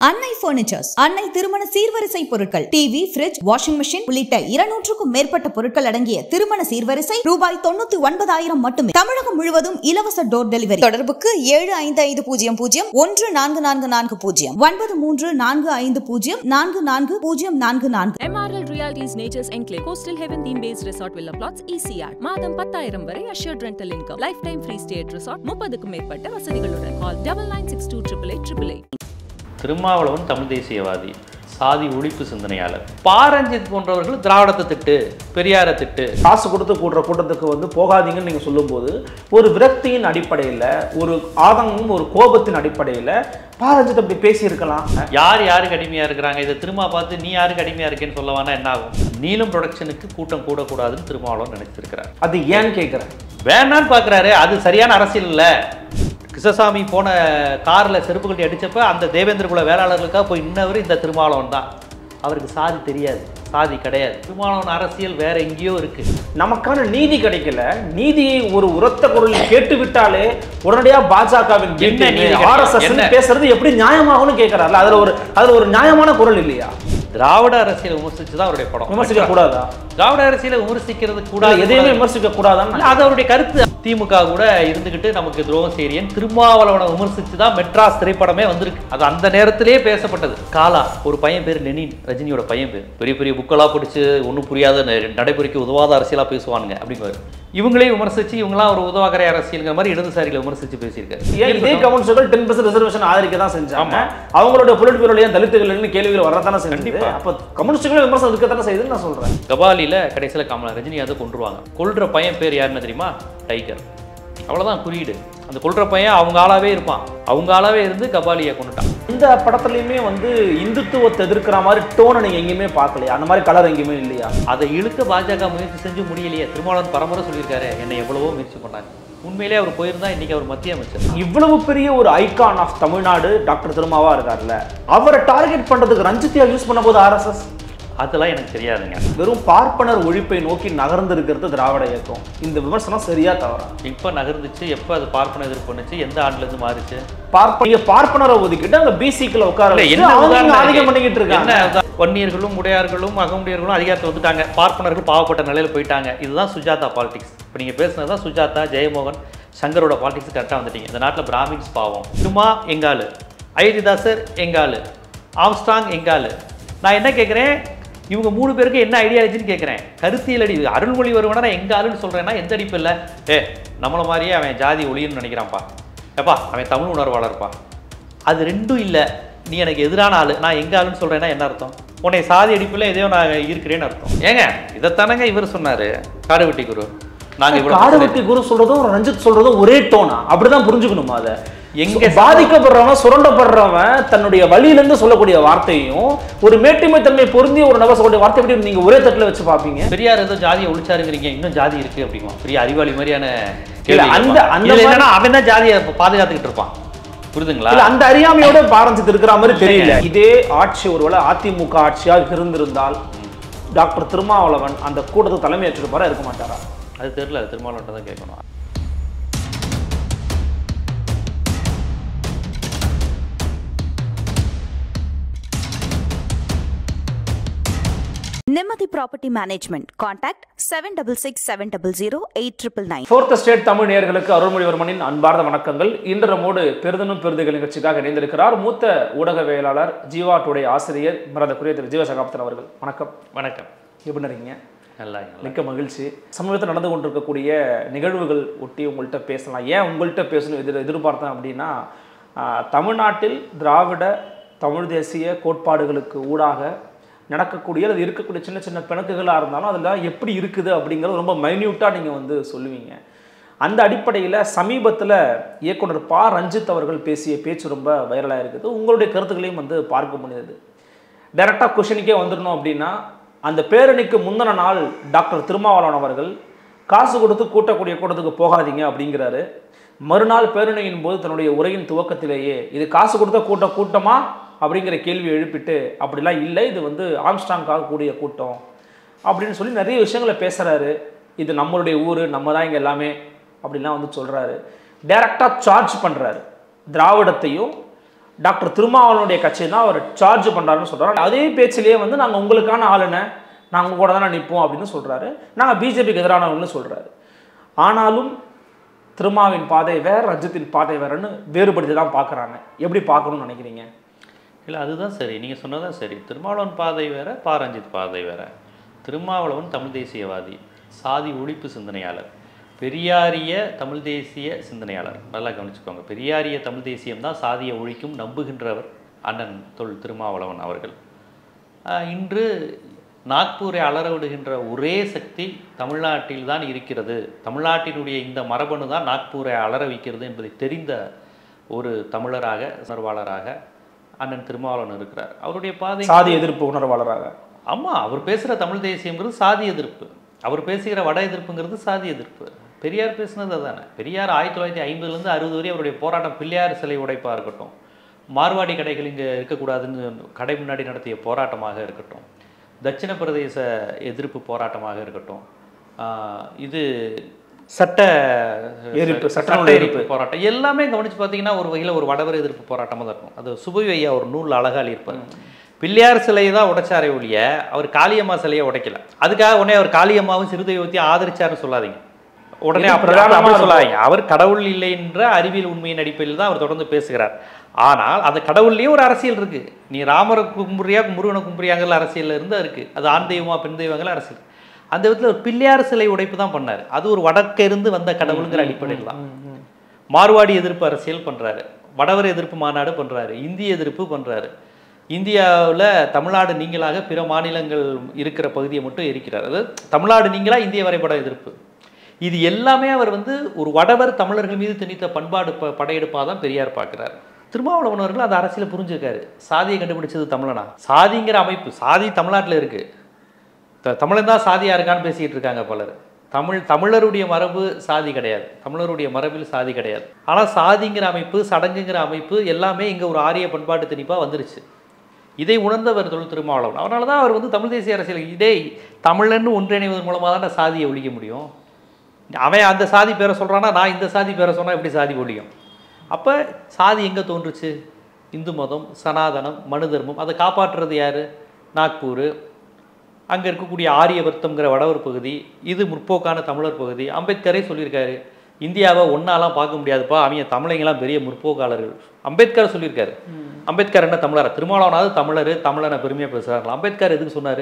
அன்னை பர்னிச்சர்ஸ் அன்னை திருமண சீர்வரிசை பொருட்கள் டிவி ஃபிரிட்ஜ் வாஷிங் மிஷின் உள்ளிட்ட இருநூற்றுக்கும் மேற்பட்ட பொருட்கள் அடங்கிய திருமண சீர்வரிசை ரூபாய் தொண்ணூத்தி ஒன்பதாயிரம் மட்டுமே தமிழகம் முழுவதும் இலவச டோர் டெலிவரி தொடர்புக்கு ஏழு ஐந்து ஐந்து பூஜ்ஜியம் பூஜ்ஜியம் ஒன்று நான்கு நான்கு நான்கு பூஜ்ஜியம் ஒன்பது மூன்று நான்கு ஐந்து பூஜ்ஜியம் நான்கு நான்கு பூஜ்ஜியம் நான்கு நான்கு MRL Realties Nature's Enclave Coastal Heaven Theme Based Resort Villa Plots ECR மாதம் பத்தாயிரம் வரை assured rental income life time free stay at resort முப்பதுக்கும் மேற்பட்ட வசதிகளுடன் call double nine six two triple eight triple eight Thirumavalavan Tamil தேசியவாதி சாதி ஒழிப்பு சிந்தனையாளர் பாரஞ்சித் போன்றவர்கள் திராவிடத்தை திட்டு பெரியாரை திட்டு காசு கொடுத்து கூடுற கூட்டத்துக்கு வந்து போகாதீங்கன்னு நீங்கள் சொல்லும்போது ஒரு விரக்தியின் அடிப்படையில் ஒரு ஆதங்கம் ஒரு கோபத்தின் அடிப்படையில் பாரஞ்சித் அப்படி பேசியிருக்கலாம் யார் யாருக்கு அடிமையா இருக்கிறாங்க இதை திரும்ப பார்த்து நீ யாருக்கு அடிமையா இருக்கேன்னு சொல்லவானா என்ன ஆகும் நீலம் ப்ரொடக்ஷனுக்கு கூட்டம் கூடக்கூடாதுன்னு திருமாவளவன் நினைச்சிருக்கிறார் அது ஏன்னு கேட்குறேன் வேணான்னு பார்க்குறாரு அது சரியான அரசியல் இல்லை கிருஷ்ணசாமி போன காரில் செருப்பு கட்டி அடிச்சப்ப அந்த தேவேந்திர குல வேளாளர்களுக்காக போய் இன்னவர் இந்த திருமாவளவன் தான் அவருக்கு சாதி தெரியாது சாதி கிடையாது திருமாவளவன் அரசியல் வேற எங்கேயோ இருக்கு நமக்கான நீதி கிடைக்கல நீதியை ஒரு உரத்த குரலில் கேட்டு விட்டாலே உடனடியா பாஜகவின் என்ன நீதி கிடைக்கும்? ஆர்எஸ்எஸ் என்ன? பேசுறது எப்படி நியாயமாகும்னு கேட்கறாருல அதுல ஒரு அதுல ஒரு நியாயமான குரல் இல்லையா திராவிட அரசியலை விமர்சிச்சு தான் அவருடைய படம் விமர்சிக்க கூடாதா திராவிட அரசியலை விமர்சிக்கிறது இல்ல, கூடாது எதையுமே விமர்சிக்க கூடாதான்னு இல்ல, அது அவருடைய கருத்து திமுக கூட இருந்துகிட்டு நமக்கு துரோகம் செய்யறியன் திருமாவளவனை விமர்சிச்சு தான் மெட்ராஸ் திரைப்படமே வந்திருக்கு அது அந்த நேரத்திலேயே பேசப்பட்டது காலா ஒரு பையன் பேர் லெனின் ரஜினியோட பையன் பேர் பெரிய பெரிய புக்கெல்லாம் படிச்சு ஒன்றும் புரியாத ந- நடைமுறைக்கு உதவாத அரசியலா பேசுவானுங்க அப்படிங்குவாரு இவங்களே விமர்சிச்சு இவங்களாம் ஒரு உதவாக்கரை அரசியல்ங்கிற மாதிரி இடதுசாரிகளை விமர்சிச்சு பேசியிருக்காரு ஏன் இதே கம்யூனிஸ்டுகள் டென் பர்சன்ட் ரிசர்வேஷன் ஆதரிக்க தான் செஞ்சாங்க ஆமா. அவங்களுடைய பொலிட் பியூரோல ஏன் தலித்துகள் கேள்விகள் வரதானே செஞ்சது கண்டிப்பா. அப்ப கம்யூனிஸ்டுகள் விமர்சனம் இருக்கத்தானே செய்யுதுன்னு நான் சொல்றேன் கபாலியில் கடைசியில் கமலா ரஜினி அதை கொண்டுருவாங்க கொல்ற பையன் பேர் யாருன்னு தெரியுமா டைகர் அவ்வளவுதான் குறியீடு அந்த கொல்ற பையன் அவங்க ஆளாவே இருப்பான் அவங்க ஆளாவே இருந்து கபாலியை கொண்டுட்டான் இந்த படத்துலயுமே வந்து இந்துத்துவத்தை எதிர்க்கிற மாதிரி டோனை நீங்க எங்கேயுமே பார்க்கலையா அந்த மாதிரி கலர் எங்கேயுமே இல்லையா அதை இழுக்க பாஜக முயற்சி செஞ்சு முடியலையே திருமாவளவன் பரம்பரை சொல்லியிருக்காரு என்னை எவ்வளவோ முயற்சி பண்ணாங்க உண்மையிலே அவர் போயிருந்தா இன்னைக்கு அவர் மத்திய அமைச்சர் இவ்வளவு பெரிய ஒரு ஐகான் ஆஃப் தமிழ்நாடு டாக்டர் திருமாவா இருக்கார்ல அவரை டார்கெட் பண்றதுக்கு ரஞ்சித்தியா யூஸ் பண்ணும்போது ஆர்எஸ்எஸ் அதெல்லாம் எனக்கு தெரியாதுங்க வெறும் பார்ப்பனர் ஒழிப்பை நோக்கி நகர்ந்து இருக்கிறது திராவிட இயக்கம் இந்த விமர்சனம் சரியா தவறா இப்போ நகர்ந்துச்சு எப்போ அது பார்ப்பன எதிர்ப்பு பண்ணுச்சு எந்த ஆண்டுலேருந்து மாறுச்சு பார்ப்ப நீங்க பார்ப்பனரை ஒதுக்கிட்டு அங்க பிசிக்ல உட்கார இல்ல, வச்சு என்ன அவங்க உதாரணம் ஆதிக்கம் இருக்கு? பண்ணிக்கிட்டு இருக்காங்க என்ன உதா- வன்னியர்களும் உடையார்களும் அகமுடையர்களும் அதிகாரத்தை வந்துட்டாங்க பார்ப்பனர்கள் பாவப்பட்ட நிலையில போயிட்டாங்க இதுதான் சுஜாதா பாலிடிக்ஸ் இப்போ நீங்க பேசுனது தான் சுஜாதா ஜெயமோகன் சங்கரோட பாலிடிக்ஸ் கரெக்டாக வந்துட்டீங்க இந்த நாட்டில் பிராமின்ஸ் பாவம் சும்மா எங்காலு அயோத்திதாசர் எங்காலு ஆம்ஸ்டாங் எங்காலு நான் என்ன கேட்குறேன் இவங்க மூணு பேருக்கு என்ன ஐடியாலஜின்னு கேட்குறேன் கருத்தியல் அடி அருள்மொழி வருவனா நான் எங்க ஆளுன்னு சொல்றேன்னா எந்த அடிப்பு இல்லை ஏ நம்மள மாதிரியே அவன் ஜாதி ஒளியன்னு நினைக்கிறான்ப்பா ஏப்பா அவன் தமிழ் உணர்வாளர்ப்பா அது ரெண்டும் இல்லை நீ எனக்கு எதிரான ஆளு நான் எங்க ஆளுன்னு சொல்றேன்னா என்ன அர்த்தம் உன்னை சாதி அடிப்பில் எதையோ நான் இருக்கிறேன்னு அர்த்தம் ஏங்க இதைத்தானங்க இவர் சொன்னாரு காடுவெட்டி குரு நாங்க இவ்வளவு காடுவெட்டி குரு சொல்றதும் ரஞ்சித் சொல்றதும் ஒரே டோனா அப்படிதான் புரிஞ்சுக்கணுமா அதை எங்க எங்க பாதிக்கப்படுறவன் சுரண்டப்படுறவன் தன்னுடைய வழியிலிருந்து சொல்லக்கூடிய வார்த்தையும் ஒரு மேட்டுமை தன்மை பொருந்திய ஒரு நபர் சொல்லக்கூடிய வார்த்தை எப்படி நீங்க ஒரே தட்டுல வச்சு பாப்பீங்க பெரியார் ஏதோ ஜாதியை ஒழிச்சாருங்கிறீங்க இன்னும் ஜாதி இருக்கு அப்படிமா பெரிய அறிவாளி மாதிரியான இல்ல, கேள்வி அந்த- கேட்பான். அந்த இதுல மாதிரி- என்னன்னா அவன் தான் ஜாதியை பாதுகாத்துக்கிட்டு இருப்பான் புரிதுங்களா இல்ல அந்த அறியாமையோட பாரஞ்சித் இருக்கிற மாதிரி தெரியல இதே ஆட்சி ஒருவேளை அதிமுக ஆட்சியாக இருந்திருந்தால் டாக்டர் திருமாவளவன் அந்த கூட்டத்துக்கு தலைமை ஏற்றிருப்பாரா இருக்க மாட்டாரா அது தெரியல அது திருமாவளவன் தான் கேட்கணும் நிம்மதி property management contact seven double six seven double zero eight triple nine fourth state Tamil நேயர்களுக்கு அருள்மொழிவர்மனின் அன்பார்ந்த வணக்கங்கள் இன்று நம்மோடு பெருதனும் பெருதுகள் நிகழ்ச்சிக்காக இணைந்திருக்கிறார் மூத்த ஊடகவியலாளர் ஜீவா டுடே ஆசிரியர் மரதக்குரிய திரு ஜீவசகாப்தன் அவர்கள் வணக்கம் வணக்கம் எப்படி இருக்கீங்க நல்லா நல்லா. மிக்க மகிழ்ச்சி சமீபத்தில் நடந்து கொண்டிருக்கக்கூடிய நிகழ்வுகள் ஒட்டி உங்கள்கிட்ட பேசலாம் ஏன் உங்கள்கிட்ட பேசணும் எதிர் எதிர்பார்த்தேன் அப்படின்னா ஆஹ், தமிழ்நாட்டில் திராவிட தமிழ் தேசிய கோட்பாடுகளுக்கு ஊடாக நடக்கக்கூடிய அல்லது இருக்கக்கூடிய சின்ன சின்ன பிணக்குகளாக இருந்தாலும் அதில் எப்படி இருக்குது அப்படிங்கிறது ரொம்ப மைன்யூட்டாக நீங்கள் வந்து சொல்லுவீங்க அந்த அடிப்படையில் சமீபத்தில் இயக்குனர் பா ரஞ்சித் அவர்கள் பேசிய பேச்சு ரொம்ப வைரலாக இருக்குது உங்களுடைய கருத்துக்களையும் வந்து பார்க்க முடியுது டைரெக்டாக கொஷனுக்கே வந்துடணும் அப்படின்னா அந்த பேரணிக்கு முந்தின நாள் டாக்டர் திருமாவளவன் அவர்கள் காசு கொடுத்து கூட்டக்கூடிய கூட்டத்துக்கு போகாதீங்க அப்படிங்கிறாரு மறுநாள் பேரணியின் போது தன்னுடைய உரையின் துவக்கத்திலேயே இது காசு கொடுத்த கூட்ட கூட்டமா அப்படிங்கிற கேள்வி எழுப்பிட்டு அப்படிலாம் இல்லை இது வந்து ஆம்ஸ்டாங்காக கூடிய கூட்டம் அப்படின்னு சொல்லி நிறைய விஷயங்களை பேசுகிறாரு இது நம்மளுடைய ஊர் நம்ம தான் இங்கே எல்லாமே அப்படிலாம் வந்து சொல்கிறாரு டைரெக்டாக சார்ஜ் பண்ணுறாரு திராவிடத்தையும் டாக்டர் திருமாவளவனுடைய கட்சி தான் அவர் சார்ஜ் பண்றாருன்னு சொல்றாரு அதே பேச்சிலேயே வந்து நாங்கள் உங்களுக்கான ஆளுன நாங்கள் உங்க கூட தானே நிற்போம் அப்படின்னு சொல்றாரு நாங்கள் பிஜேபிக்கு எதிரானவங்கன்னு சொல்றாரு ஆனாலும் திருமாவின் பாதை வேற ரஜித்தின் பாதை வேறன்னு வேறுபடுத்தி தான் பார்க்குறாங்க எப்படி பார்க்கணும்னு நினைக்கிறீங்க இல்லை அதுதான் சரி நீங்கள் சொன்னதான் சரி திருமாவளவன் பாதை வேற பாரஞ்சித் பாதை வேற திருமாவளவன் தமிழ் தேசியவாதி சாதி ஒழிப்பு சிந்தனையாளர் பெரியாரிய தமிழ் தேசிய சிந்தனையாளர் நல்லா கவனிச்சுக்கோங்க பெரியாரிய தமிழ் தேசியம் தான் சாதியை ஒழிக்கும் நம்புகின்றவர் அண்ணன் தொல் திருமாவளவன் அவர்கள் ஆஹ் இன்று நாக்பூரை அலற விடுகின்ற ஒரே சக்தி தமிழ்நாட்டில் தான் இருக்கிறது தமிழ்நாட்டினுடைய இந்த மரபணு தான் நாக்பூரை அலற வைக்கிறது என்பதை தெரிந்த ஒரு தமிழராக உணர்வாளராக அண்ணன் திருமாவளவன் இருக்கிறார் அவருடைய பாதை சாதி எதிர்ப்பு உணர்வாளராக ஆமாம் அவர் பேசுகிற தமிழ் தேசியங்கிறது சாதி எதிர்ப்பு அவர் பேசுகிற வட எதிர்ப்புங்கிறது சாதி எதிர்ப்பு பெரியார் பேசுனது அதானே பெரியார் ஆயிரத்தி தொள்ளாயிரத்தி ஐம்பதுலேருந்து அறுபது வரை அவருடைய போராட்டம் பிள்ளையார் சிலை உடைப்பாக இருக்கட்டும் மார்வாடி கடைகள் இங்கே இருக்கக்கூடாதுன்னு கடை முன்னாடி நடத்திய போராட்டமாக இருக்கட்டும் தட்சிண பிரதேச எதிர்ப்பு போராட்டமாக இருக்கட்டும் ஆஹ் இது சட்ட எதிர்ப்பு, சட்ட சட்ட நூல் எதிர்ப்பு போராட்டம் எல்லாமே கவனிச்சு பார்த்தீங்கன்னா ஒரு வகையில் ஒரு வடவர் எதிர்ப்பு போராட்டமாக தான் இருக்கும் அது சுபவி ஐயா ஒரு நூல் அழகாக இருப்பார் பிள்ளையார் சிலையை தான் உடைச்சாரே ஒழிய அவர் காளியம்மா சிலையை உடைக்கல அதுக்காக உடனே அவர் காளியம்மாவும் சிறுதெய்வத்தையும் ஆதரிச்சாருன்னு சொல்லாதீங்க உடனே இது அப்படி பிரதானமா அப்படி இருக்கும். சொல்லாதீங்க அவர் கடவுள் இல்லை என்ற அறிவியல் உண்மையின் அடிப்படையில் தான் அவர் தொடர்ந்து பேசுகிறார் ஆனால் அந்த கடவுள்லேயே ஒரு அரசியல் இருக்கு நீ ராமரை கும்புறியா முருகனை கும்புறியாங்கிற அரசியல்ல இருந்து இருக்கு அது ஆண் தெய்வமா பெண் தெய்வங்கள் அரசியல் அந்த விதத்தில் ஒரு பிள்ளையார் சிலை உடைப்பு தான் பண்ணார் அது ஒரு வடக்க இருந்து வந்த கடவுளுங்கிற அடிப்படையில் தான் மார்வாடி எதிர்ப்பு அரசியல் பண்றாரு வடவர் எதிர்ப்பு மாநாடு பண்றாரு இந்திய எதிர்ப்பு பண்றாரு இந்தியாவில் தமிழ்நாடு நீங்களாக பிற மாநிலங்கள் இருக்கிற பகுதியை மட்டும் இருக்கிறார் அதாவது தமிழ்நாடு நீங்களா இந்திய வரைபட எதிர்ப்பு இது எல்லாமே அவர் வந்து ஒரு வடவர் தமிழர்கள் மீது திணித்த பண்பாடு ப படையெடுப்பாக தான் பெரியார் பார்க்குறாரு திருமாவளவன் அவர்கள் அந்த அரசியலை புரிஞ்சுக்காரு சாதியை கண்டுபிடிச்சது தமிழனா சாதிங்கிற அமைப்பு சாதி தமிழ்நாட்டில் இருக்கு த- தமிழன் தான் சாதியாக இருக்கான்னு பேசிக்கிட்டு இருக்காங்க பலர் தமிழ் தமிழருடைய மரபு சாதி கிடையாது தமிழருடைய மரபில் சாதி கிடையாது ஆனால் சாதிங்கிற அமைப்பு சடங்குங்கிற அமைப்பு எல்லாமே இங்கே ஒரு ஆரிய பண்பாட்டு திணிப்பாக வந்துருச்சு இதை உணர்ந்தவர் தொழில் திருமாவளவன் அதனால தான் அவர் வந்து தமிழ் தேசிய அரசியல் இதே தமிழன்னு ஒன்றிணைவதன் மூலமாக தான் சாதியை ஒழிக்க முடியும் அவன் அந்த சாதி பேரை சொல்கிறான்னா நான் இந்த சாதி பேரை சொன்னால் எப்படி சாதி ஒழியும் அப்போ சாதி எங்கே தோன்றுச்சு இந்து மதம் சனாதனம் மனு தர்மம் அதை காப்பாற்றுறது யார் நாக்பூர் அங்கே இருக்கக்கூடிய ஆரியவர்த்தம்ங்கிற வடவர் பகுதி இது முற்போக்கான தமிழர் பகுதி அம்பேத்கரே சொல்லியிருக்காரு இந்தியாவை ஒன்னாலாம் பார்க்க முடியாதுப்பா அவங்க தமிழைங்களாம் பெரிய முற்போக்காளர்கள் அம்பேத்கர் சொல்லியிருக்காரு அம்பேத்கர் என்ன தமிழரா திருமாவளவனாவது தமிழர் தமிழனை பெருமையாக பேசுகிறாங்களா அம்பேத்கர் எதுக்கு சொன்னார்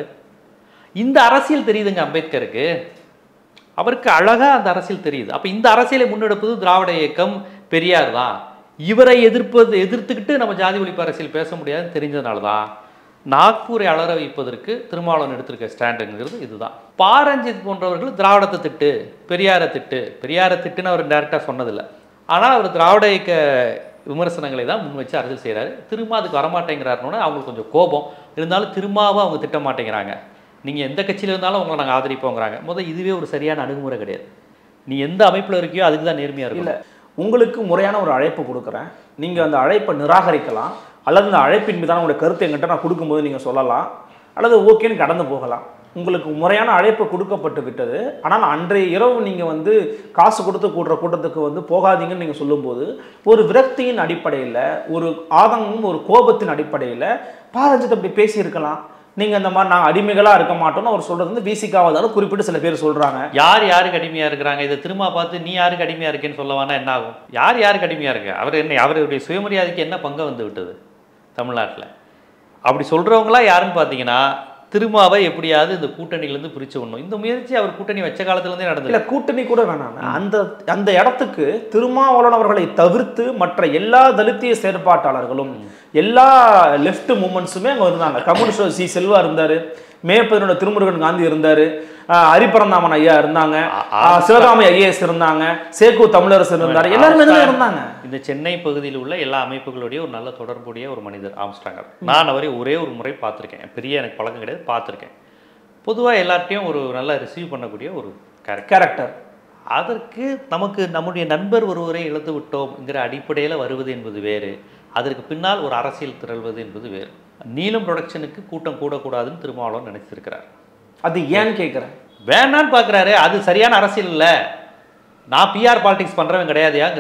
இந்த அரசியல் தெரியுதுங்க அம்பேத்கருக்கு அவருக்கு அழகா அந்த அரசியல் தெரியுது அப்போ இந்த அரசியலை முன்னெடுப்பது திராவிட இயக்கம் பெரியார் தான் இவரை எதிர்ப்பது எதிர்த்துக்கிட்டு நம்ம ஜாதி ஒழிப்பு அரசியல் பேச முடியாதுன்னு தெரிஞ்சதுனால தான் நாக்பூரை அலற வைப்பதற்கு திருமாவளவன் எடுத்திருக்க ஸ்டாண்டுங்கிறது இதுதான் பாரஞ்சித் போன்றவர்கள் திராவிடத்தை திட்டு பெரியாரை திட்டு பெரியாரை திட்டுன்னு அவர் டேரெக்டாக சொன்னதில்லை ஆனால் அவர் திராவிட இயக்க விமர்சனங்களை தான் முன் வச்சு அரசியல் செய்கிறாரு திரும்ப அதுக்கு வரமாட்டேங்கிறாருன்னு அவங்களுக்கு கொஞ்சம் கோபம் இருந்தாலும் திரும்பவும் அவங்க திட்ட மாட்டேங்கிறாங்க நீங்கள் எந்த கட்சியில் இருந்தாலும் உங்களை நாங்கள் ஆதரிப்போங்கிறாங்க முதல் இதுவே ஒரு சரியான அணுகுமுறை கிடையாது நீ எந்த அமைப்பில் இருக்கியோ அதுக்கு தான் நேர்மையாக இருக்கும் இல்லை உங்களுக்கு முறையான ஒரு அழைப்பு கொடுக்குறேன் நீங்கள் அந்த அழைப்பை நிராகரிக்கலாம் அல்லது அந்த அழைப்பின் மீதான உங்களுடைய கருத்தை என்கிட்ட நான் கொடுக்கும்போது நீங்கள் சொல்லலாம் அல்லது ஓகேன்னு கடந்து போகலாம் உங்களுக்கு முறையான அழைப்பு கொடுக்கப்பட்டு விட்டது ஆனால் அன்றைய இரவு நீங்கள் வந்து காசு கொடுத்து கூடுற கூட்டத்துக்கு வந்து போகாதீங்கன்னு நீங்கள் சொல்லும்போது ஒரு விரக்தியின் அடிப்படையில் ஒரு ஆதங்கமும் ஒரு கோபத்தின் அடிப்படையில் பாரஞ்சித் அப்படி பேசியிருக்கலாம் நீங்கள் இந்த மாதிரி நாங்கள் அடிமைகளாக இருக்க மாட்டோம்னு அவர் சொல்கிறது வந்து விசிகாவதாலும் குறிப்பிட்டு சில பேர் சொல்கிறாங்க யார் யாருக்கு அடிமையாக இருக்கிறாங்க இதை திரும்ப பார்த்து நீ யாருக்கு அடிமையாக இருக்கேன்னு சொல்லவானா என்ன ஆகும் யார் யாருக்கு அடிமையாக இருக்கு அவர் என்ன அவருடைய சுயமரியாதைக்கு என்ன பங்கு வந்து விட்டது தமிழ்நாட்டில் அப்படி சொல்கிறவங்களா யாருன்னு பார்த்தீங்கன்னா திருமாவை எப்படியாவது இந்த கூட்டணியிலேருந்து பிரிச்சு விடணும் இந்த முயற்சி அவர் கூட்டணி வச்ச காலத்துலேருந்தே நடந்தது இல்ல கூட்டணி கூட வேணாங்க அந்த அந்த இடத்துக்கு திருமாவளவன் அவர்களை தவிர்த்து மற்ற எல்லா தலித்திய செயற்பாட்டாளர்களும் எல்லா லெஃப்ட் மூமெண்ட்ஸுமே அங்க இருந்தாங்க கம்யூனிஸ்ட் சி செல்வா இருந்தாரு மேற்பதனோட திருமுருகன் காந்தி இருந்தாரு ஆஹ் ஹரிபரந்தாமன் ஐயா இருந்தாங்க ஆ- ஆஹ் சிவகாமி ஐஏஎஸ் இருந்தாங்க சேகு தமிழரசு இருந்தாரு எல்லாருமே இதுல இருந்தாங்க இந்த சென்னை பகுதியில் உள்ள எல்லா அமைப்புகளுடைய ஒரு நல்ல தொடர்புடைய ஒரு மனிதர் ஆம்ஸ்டாங்கர் நான் அவரை ஒரே ஒரு முறை பார்த்துருக்கேன் பெரிய எனக்கு பழக்கம் கிடையாது பார்த்துருக்கேன் பொதுவாக எல்லார்ட்டையும் ஒரு நல்லா ரிசீவ் பண்ணக்கூடிய ஒரு கேரக்டர் கேரக்டர் அதற்கு நமக்கு நம்முடைய நண்பர் ஒருவரை இழந்து விட்டோம்ங்கிற அடிப்படையில் வருவது என்பது வேறு அதற்கு பின்னால் ஒரு அரசியல் திரள்வது என்பது வேறு நீலம் ப்ரொடக்ஷனுக்கு கூட்டம் கூடக்கூடாதுன்னு திருமாவளவன் நினைச்சிருக்கிறார் அது ஏன்னு கேட்குறேன் வேணான்னு பார்க்குறாரு அது சரியான அரசியல் இல்லை நான் பிஆர் பாலிடிக்ஸ் பண்ணுறவன் கிடையாதுயாங்கிறார்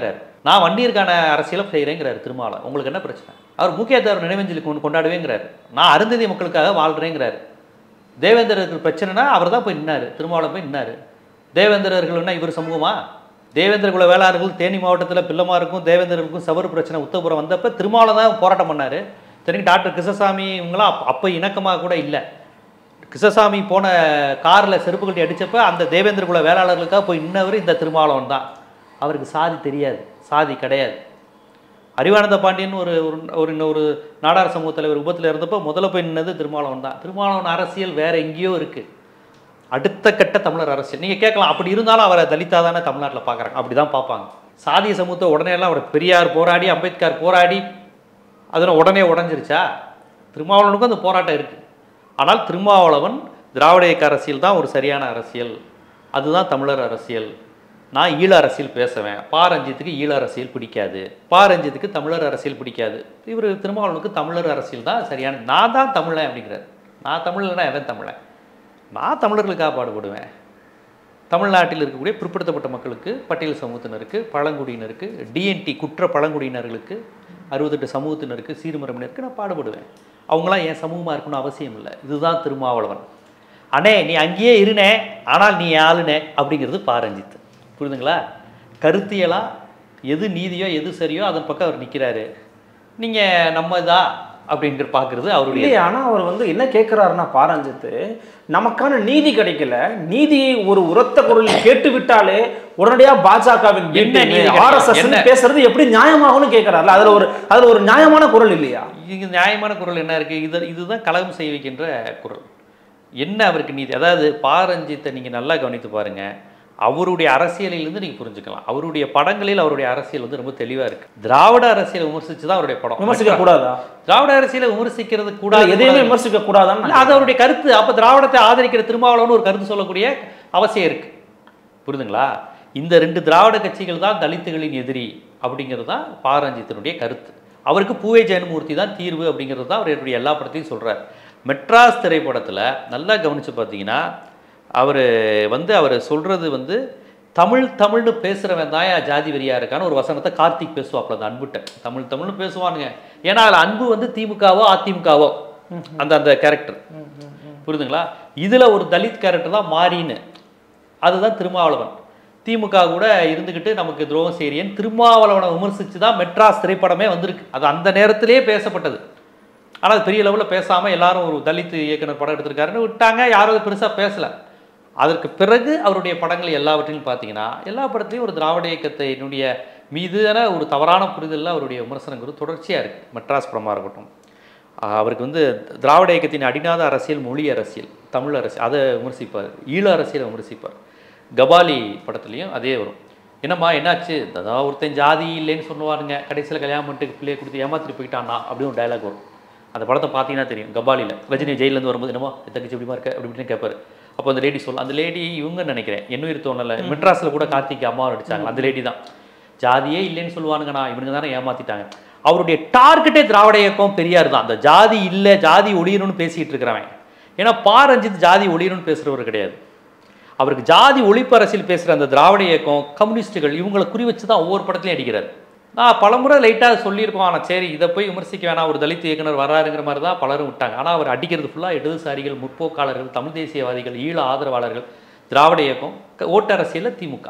நான் வன்னியருக்கான அரசியலை செய்கிறேங்கிறாரு திருமாவளவன் உங்களுக்கு என்ன பிரச்சனை அவர் முக்கிய தேவர் நினைவஞ்சலி கொண்டு கொண்டாடுவேங்கிறாரு நான் அருந்ததி மக்களுக்காக வாழ்கிறேங்கிறாரு தேவேந்திரருக்கு பிரச்சனைனா அவர் தான் போய் நின்னாரு திருமாவளவன் போய் நின்னாரு தேவேந்திரர்கள்னா இவர் சமூகமா தேவேந்திர குல வேளாளர்கள் தேனி மாவட்டத்தில் பிள்ளமாருக்கும் தேவேந்திரருக்கும் சவறு பிரச்சனை உத்தரபுரம் வந்தப்ப திருமாவளவன் தான் போராட்டம் பண்ணார் தெரியும் டாக்டர் கிருஷ்ணசாமி இவங்களாம் அப்ப- அப்போ இணக்கமாக கூட இல்லை கிருஷ்ணசாமி போன காரில் செருப்பு கட்டி அடிச்சப்ப அந்த தேவேந்திர குல வேளாளர்களுக்காக போய் நின்னவர் இந்த திருமாவளவன் தான் அவருக்கு சாதி தெரியாது சாதி கிடையாது அறிவானந்த பாண்டியன் ஒரு ஒரு ஒரு இன்னொரு நாடார் சமூக தலைவர் உபத்தில் இருந்தப்போ முதல்ல போய் நின்னது திருமாவளவன் தான் திருமாவளவன் அரசியல் வேற எங்கேயோ இருக்குது அடுத்த கட்ட தமிழர் அரசியல் நீங்கள் கேட்கலாம் அப்படி இருந்தாலும் அவரை தலித்தா தானே தமிழ்நாட்டில் பார்க்குறாங்க அப்படி தான் பார்ப்பாங்க சாதிய சமூகத்தை உடனே எல்லாம் அவர் பெரியார் போராடி அம்பேத்கர் போராடி அதெல்லாம் உடனே உடஞ்சிருச்சா திருமாவளவனுக்கும் அந்த போராட்டம் இருக்குது ஆனால் திருமாவளவன் திராவிட இயக்க அரசியல் தான் ஒரு சரியான அரசியல் அதுதான் தமிழர் அரசியல் நான் ஈழ அரசியல் பேசுவேன் பா ரஞ்சித்துக்கு ஈழ அரசியல் பிடிக்காது பா ரஞ்சித்துக்கு தமிழர் அரசியல் பிடிக்காது இவர் திருமாவளவனுக்கு தமிழர் அரசியல் தான் சரியான நான் தான் தமிழன் அப்படிங்கிறார் நான் தமிழனா எவன் தமிழன் நான் தமிழர்களுக்காக பாடுபடுவேன் தமிழ்நாட்டில் இருக்கக்கூடிய பிற்படுத்தப்பட்ட மக்களுக்கு பட்டியல் சமூகத்தினருக்கு பழங்குடியினருக்கு டிஎன்டி குற்ற பழங்குடியினர்களுக்கு அறுபத்தெட்டு சமூகத்தினருக்கு சீர்மரபினருக்கு நான் பாடுபடுவேன் அவங்களாம் என் சமூகமாக இருக்கணும்னு அவசியம் இல்லை இதுதான் திருமாவளவன் அண்ணே நீ அங்கேயே இருனே ஆனால் நீ ஆளுனே அப்படிங்கிறது பாரஞ்சித் புரியுதுங்களா கருத்தியலா எது நீதியோ எது சரியோ அதன் பக்கம் அவர் நிற்கிறாரு நீங்கள் நம்ம இதா அப்படிங்கிற பார்க்குறது அவருடைய இல்லையே ஆனா அவர் வந்து என்ன கேட்கிறாருன்னா பாரஞ்சித்து நமக்கான நீதி கிடைக்கல நீதியை ஒரு உரத்த குரலில் கேட்டு விட்டாலே உடனடியா பாஜகவின் என்ன நீதி கிடைக்கும்? ஆர்எஸ்எஸ் என்ன? பேசுறது எப்படி நியாயமாகும்னு கேட்கிறாருல அதுல ஒரு அதுல ஒரு நியாயமான குரல் இல்லையா இங்க நியாயமான குரல் என்ன இருக்கு இது இதுதான் கலகம் செய்ய வைக்கின்ற குரல் என்ன அவருக்கு நீதி அதாவது பாரஞ்சித்தை நீங்க நல்லா கவனித்து பாருங்க அவருடைய அரசியலிலிருந்து நீங்க புரிஞ்சுக்கலாம் அவருடைய படங்களில் அவருடைய அரசியல் வந்து ரொம்ப தெளிவா இருக்கு திராவிட அரசியலை விமர்சிச்சு தான் அவருடைய படம் விமர்சிக்க கூடாதா திராவிட அரசியலை விமர்சிக்கிறது இல்ல, கூடாது எதையுமே விமர்சிக்க கூடாதான்னு இல்ல, அது அவருடைய கருத்து அப்ப திராவிடத்தை ஆதரிக்கிற திருமாவளவன் ஒரு கருத்து சொல்லக்கூடிய அவசியம் இருக்கு புரியுதுங்களா இந்த ரெண்டு திராவிட கட்சிகள் தான் தலித்துகளின் எதிரி அப்படிங்கிறது தான் பாரஞ்சித்தினுடைய கருத்து அவருக்கு பூவே ஜெயன்மூர்த்தி தான் தீர்வு அப்படிங்கிறது தான் அவர் என்னுடைய எல்லா படத்தையும் சொல்றார் மெட்ராஸ் திரைப்படத்துல நல்லா கவனிச்சு பார்த்தீங்கன்னா அவர் வந்து அவர் சொல்றது வந்து தமிழ் தமிழ்னு பேசுகிறவன் தான் என் ஜாதி வெறியா இருக்கான்னு ஒரு வசனத்தை கார்த்திக் பேசுவாப்புல அந்த அன்புட்ட தமிழ் தமிழ்னு பேசுவானுங்க ஏன்னா அதில் அன்பு வந்து திமுகவோ அதிமுகவோ அந்த அந்த கேரக்டர் புரியுதுங்களா இதில் ஒரு தலித் கேரக்டர் தான் மாறின்னு அதுதான் திருமாவளவன் திமுக கூட இருந்துக்கிட்டு நமக்கு துரோகம் செய்யறியன் திருமாவளவனை விமர்சித்து தான் மெட்ராஸ் திரைப்படமே வந்திருக்கு அது அந்த நேரத்திலே பேசப்பட்டது ஆனால் அது பெரிய லெவலில் பேசாமல் எல்லாரும் ஒரு தலித் இயக்குனர் படம் எடுத்திருக்காருன்னு விட்டாங்க யாரும் அது பெருசாக பேசலை அதற்கு பிறகு அவருடைய படங்கள் எல்லாவற்றையும் பார்த்தீங்கன்னா எல்லா படத்துலையும் ஒரு திராவிட இயக்கத்தினுடைய மீதான ஒரு தவறான புரிதலில் அவருடைய விமர்சனங்கிறது தொடர்ச்சியாக இருக்குது மெட்ராஸ் படமாக இருக்கட்டும் ஆஹ் அவருக்கு வந்து திராவிட இயக்கத்தின் அடிநாத அரசியல் மொழி அரசியல் தமிழ் அரசியல் அதை விமர்சிப்பார் ஈழ அரசியலை விமர்சிப்பார் கபாலி படத்துலையும் அதே வரும் என்னம்மா என்னாச்சு அதான் ஒருத்தன் ஜாதி இல்லைன்னு சொல்லுவாருங்க கடைசியில் கல்யாணம் பண்ணிட்டு பிள்ளைய கொடுத்து ஏமாத்திட்டு போயிட்டானா அப்படின்னு ஒரு டயலாக் வரும் அந்த படத்தை பார்த்தீங்கன்னா தெரியும் கபாலியில் ரஜினி ஜெயிலேருந்து வரும்போது என்னமோ என் தங்கச்சி எப்படிமா இருக்க அப்படி இப்படின்னு கேட்பாரு அப்போ அந்த லேடி சொல்ல அந்த லேடி இவங்க நினைக்கிறேன் என்னுயிர் தோணலை மெட்ராஸில் கூட கார்த்திக் அம்மா நடிச்சாங்க அந்த லேடி தான் ஜாதியே இல்லைன்னு சொல்லுவானுங்கண்ணா இவனுங்க தானே ஏமாத்திட்டாங்க அவருடைய டார்கெட்டே திராவிட இயக்கம் பெரியார் தான் அந்த ஜாதி இல்லை ஜாதி ஒளியணும்னு பேசிட்டு இருக்கிறவன் ஏன்னா பா ரஞ்சித் ஜாதி ஒளியணும்னு பேசுறவர் கிடையாது அவருக்கு ஜாதி ஒழிப்பு அரசியல் பேசுகிற அந்த திராவிட இயக்கம் கம்யூனிஸ்ட்டுகள் இவங்களை குறி வச்சு தான் ஒவ்வொரு படத்துலையும் அடிக்கிறார் நான் பலமுறை லைட்டாக சொல்லியிருக்கோம் ஆனால் சரி இதை போய் விமர்சிக்க வேணாம் ஒரு தலித் இயக்குனர் வராருங்கிற மாதிரி தான் பலரும் விட்டாங்க ஆனால் அவர் அடிக்கிறது ஃபுல்லாக இடதுசாரிகள் முற்போக்காளர்கள் தமிழ் தேசியவாதிகள் ஈழ ஆதரவாளர்கள் திராவிட இயக்கம் க- ஓட்டரசியலில் திமுக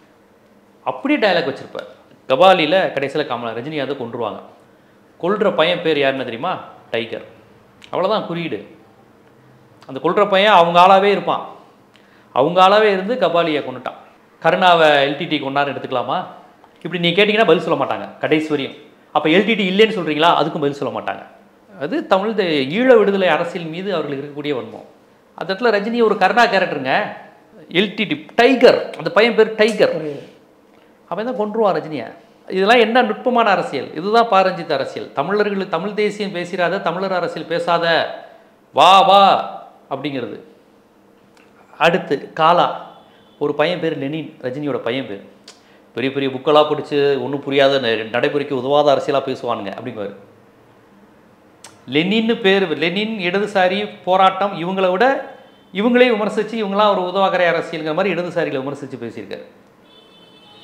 அப்படியே டயலாக் வச்சிருப்பார் கபாலியில் கடைசியில் கமலா ரஜினிகாந்தை கொன்றுவாங்க கொல்ற பையன் பேர் யாருன்னு தெரியுமா டைகர் அவ்வளோதான் குறியீடு அந்த கொல்ற பையன் அவங்க ஆளாவே இருப்பான் அவங்க ஆளாவே இருந்து கபாலியை கொண்டுட்டான் கருணாவை எல்டிடி கொண்டாரு எடுத்துக்கலாமா இப்படி நீ கேட்டிங்கன்னா பதில் சொல்ல மாட்டாங்க கடைசி வரையும் அப்போ எல்டிடி இல்லைன்னு சொல்கிறீங்களா அதுக்கும் பதில் சொல்ல மாட்டாங்க அது தமிழ் தே- ஈழ விடுதலை அரசியல் மீது அவர்களுக்கு இருக்கக்கூடிய வன்மம் அந்த இடத்துல ரஜினி ஒரு கருணா கேரக்டருங்க எல்டிடி டைகர் அந்த பையன் பேர் டைகர் அவன் தான் கொன்றுவான் ரஜினியை இதெல்லாம் என்ன நுட்பமான அரசியல் இதுதான் பாரஞ்சித் அரசியல் தமிழர்கள் தமிழ் தேசியம் பேசிடாத தமிழர் அரசியல் பேசாத வா வா அப்படிங்கிறது அடுத்து காலா ஒரு பையன் பேர் லெனின் ரஜினியோட பையன் பேர் பெரிய பெரிய புக்கெல்லாம் படித்து ஒன்றும் புரியாத ந- நடைமுறைக்கு உதவாத அரசியலாக பேசுவானுங்க அப்படிங்குவார் லெனின்னு பேர் லெனின் இடதுசாரி போராட்டம் இவங்களை விட இவங்களே விமர்சித்து இவங்களாம் ஒரு உதவாக்கரை அரசியலுங்கிற மாதிரி இடதுசாரிகளை விமர்சித்து பேசியிருக்காரு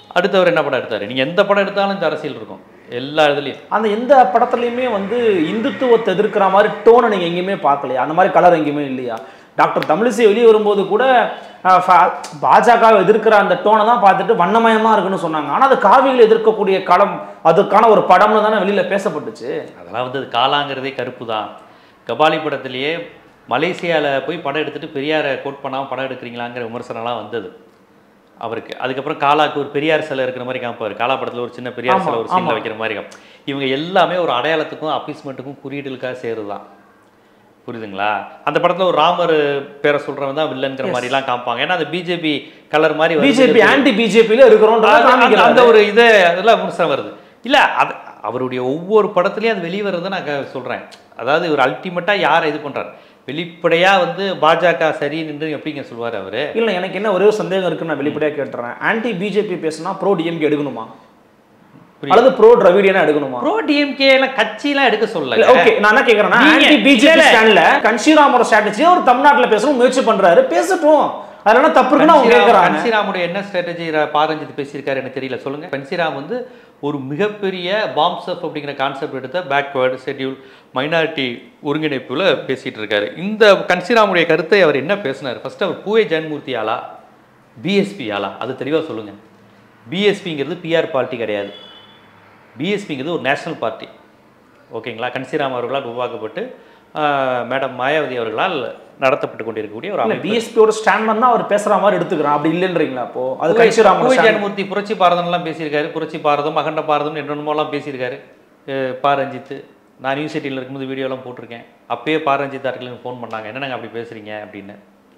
அடுத்தவர் என்ன படம் எடுத்தாரு நீங்க எந்த படம் எடுத்தாலும் இந்த அரசியல் இருக்கும் எல்லா இதுலயும் அந்த எந்த படத்துலையுமே வந்து இந்துத்துவத்தை எதிர்க்கிற மாதிரி டோனை நீங்கள் எங்கேயுமே பார்க்கலையா அந்த மாதிரி கலர் எங்கேயுமே இல்லையா டாக்டர் தமிழிசை வெளியே வரும்போது கூட அஹ், ஃபா- பாஜகவை எதிர்க்கிற அந்த டோனை தான் பார்த்துட்டு வண்ணமயமாக இருக்குன்னு சொன்னாங்க ஆனால் அது காவிகளை எதிர்க்கக்கூடிய களம் அதுக்கான ஒரு படம்னு தானே வெளியில் பேசப்பட்டுச்சு அதெல்லாம் வந்து அது காலாங்கிறதே கருப்பு தான் கபாலி படத்திலேயே மலேசியாவில் போய் படம் எடுத்துட்டு பெரியாரை கோட் பண்ணாமல் படம் எடுக்கிறீங்களாங்கிற விமர்சனம்லாம் வந்தது அவருக்கு அதுக்கப்புறம் காலாக்கு ஒரு பெரியார் சிலை இருக்கிற மாதிரி காமிப்பார் காலா படத்தில் ஒரு சின்ன பெரியார் ஆமா, சிலை ஒரு சீனில் ஆமா. வைக்கிற மாதிரி காம் இவங்க எல்லாமே ஒரு அடையாளத்துக்கும் அப்பீஸ்மெண்ட்டுக்கும் குறியீடுகளுக்காக சேருது தான் புரியுதுங்களா அந்த படத்துல ஒரு ராமர் பேரை சொல்றவன் தான் வில்லன்கிற Yes. மாதிரிலாம் காமிப்பாங்க ஏன்னா அந்த பிஜேபி கலர் மாதிரி வருது. பிஜேபி ஆன்டி பிஜேபியில் இருக்கிறோன்றத அந்த- அந்த- அந்த காமிக்கிறாரு. ஒரு இது அதெல்லாம் விமர்சனம் வருது இல்ல அது அவருடைய ஒவ்வொரு படத்துலயும் அது வெளியே வர்றதை நான் க- சொல்றேன் அதாவது ஒரு அல்டிமேட்டா யாரை இது பண்றாரு வெளிப்படையா வந்து பாஜக சரி நின்று எப்படிங்க சொல்லுவாரு அவரு இல்லை எனக்கு என்ன ஒரே ஒரு சந்தேகம் இருக்குன்னு நான் வெளிப்படையாக கேட்டுறேன் ஆன்டி பிஜேபி பேசுனா ப்ரோ டிஎம்கே எடுக்கணுமா புரியுது. அல்லது ப்ரோ டிராவிடியனா எடுக்கணுமா ப்ரோ டிஎம்கே எல்லாம் கட்சியெல்லாம் எடுக்க சொல்லல ஓகே நான் என்ன கேக்குறேன்னா நீங்க- ஆன்டி பிஜேபி இல்ல, இல்ல. ஸ்டாண்ட்ல கன்ஷிராமோட ஸ்ட்ராட்டஜி அவர் தமிழ்நாட்டுல பேசணும் முயற்சி பண்றாரு பேசட்டும் அதுல என்ன தப்பு இருக்குன்னு அவங்க கேக்குறாங்க பன்சிராமுடைய என்ன ஸ்ட்ராட்டஜி பாரஞ்சித் பேசியிருக்காரு எனக்கு தெரியல சொல்லுங்க பன்சிராம் வந்து ஒரு மிகப்பெரிய பாம்ஸ் அப் அப்படிங்கிற கான்செப்ட் எடுத்த பேக்வேர்டு ஷெட்யூல் மைனாரிட்டி ஒருங்கிணைப்புல பேசிட்டு இருக்காரு இந்த கன்சிராமுடைய கருத்தை அவர் என்ன பேசினார் ஃபர்ஸ்ட் அவர் பூவே ஜெயன்மூர்த்தி ஆளா பிஎஸ்பி ஆளா அது தெளிவா சொல்லுங்க பிஎஸ்பிங்கிறது பிஆர் பார்ட்டி கிடையாது பிஎஸ்பிங்கிறது ஒரு நேஷனல் பார்ட்டி ஓகேங்களா கன்சிராம் அவர்களால் உருவாக்கப்பட்டு ஆஹ், மேடம் மாயாவதி அவர்களால் நடத்தப்பட்டு கொண்டிருக்கக்கூடிய ஒரு இல்ல அமைப்பு பிஎஸ்பியோட ஸ்டாண்ட் தான் அவர் பேசுற மாதிரி எடுத்துக்கிறான் அப்படி இல்லைன்றீங்களா அப்போ அது பூவை கன்ஷிராமோட stand. ஜெயன்மூர்த்தி புரட்சி பாரதம்லாம் பேசியிருக்காரு புரட்சி பாரதம் அகண்ட பாரதம் என்னென்னமோலாம் பேசியிருக்காரு அஹ் பா ரஞ்சித் நான் நியூஸ் எயிட்டியில் இருக்கும்போது வீடியோலாம் போட்டிருக்கேன் அப்பயே பா ரஞ்சித் அவர்கள் எனக்கு ஃபோன் பண்ணாங்க என்னங்க அப்படி பேசுறீங்க அப்படின்னு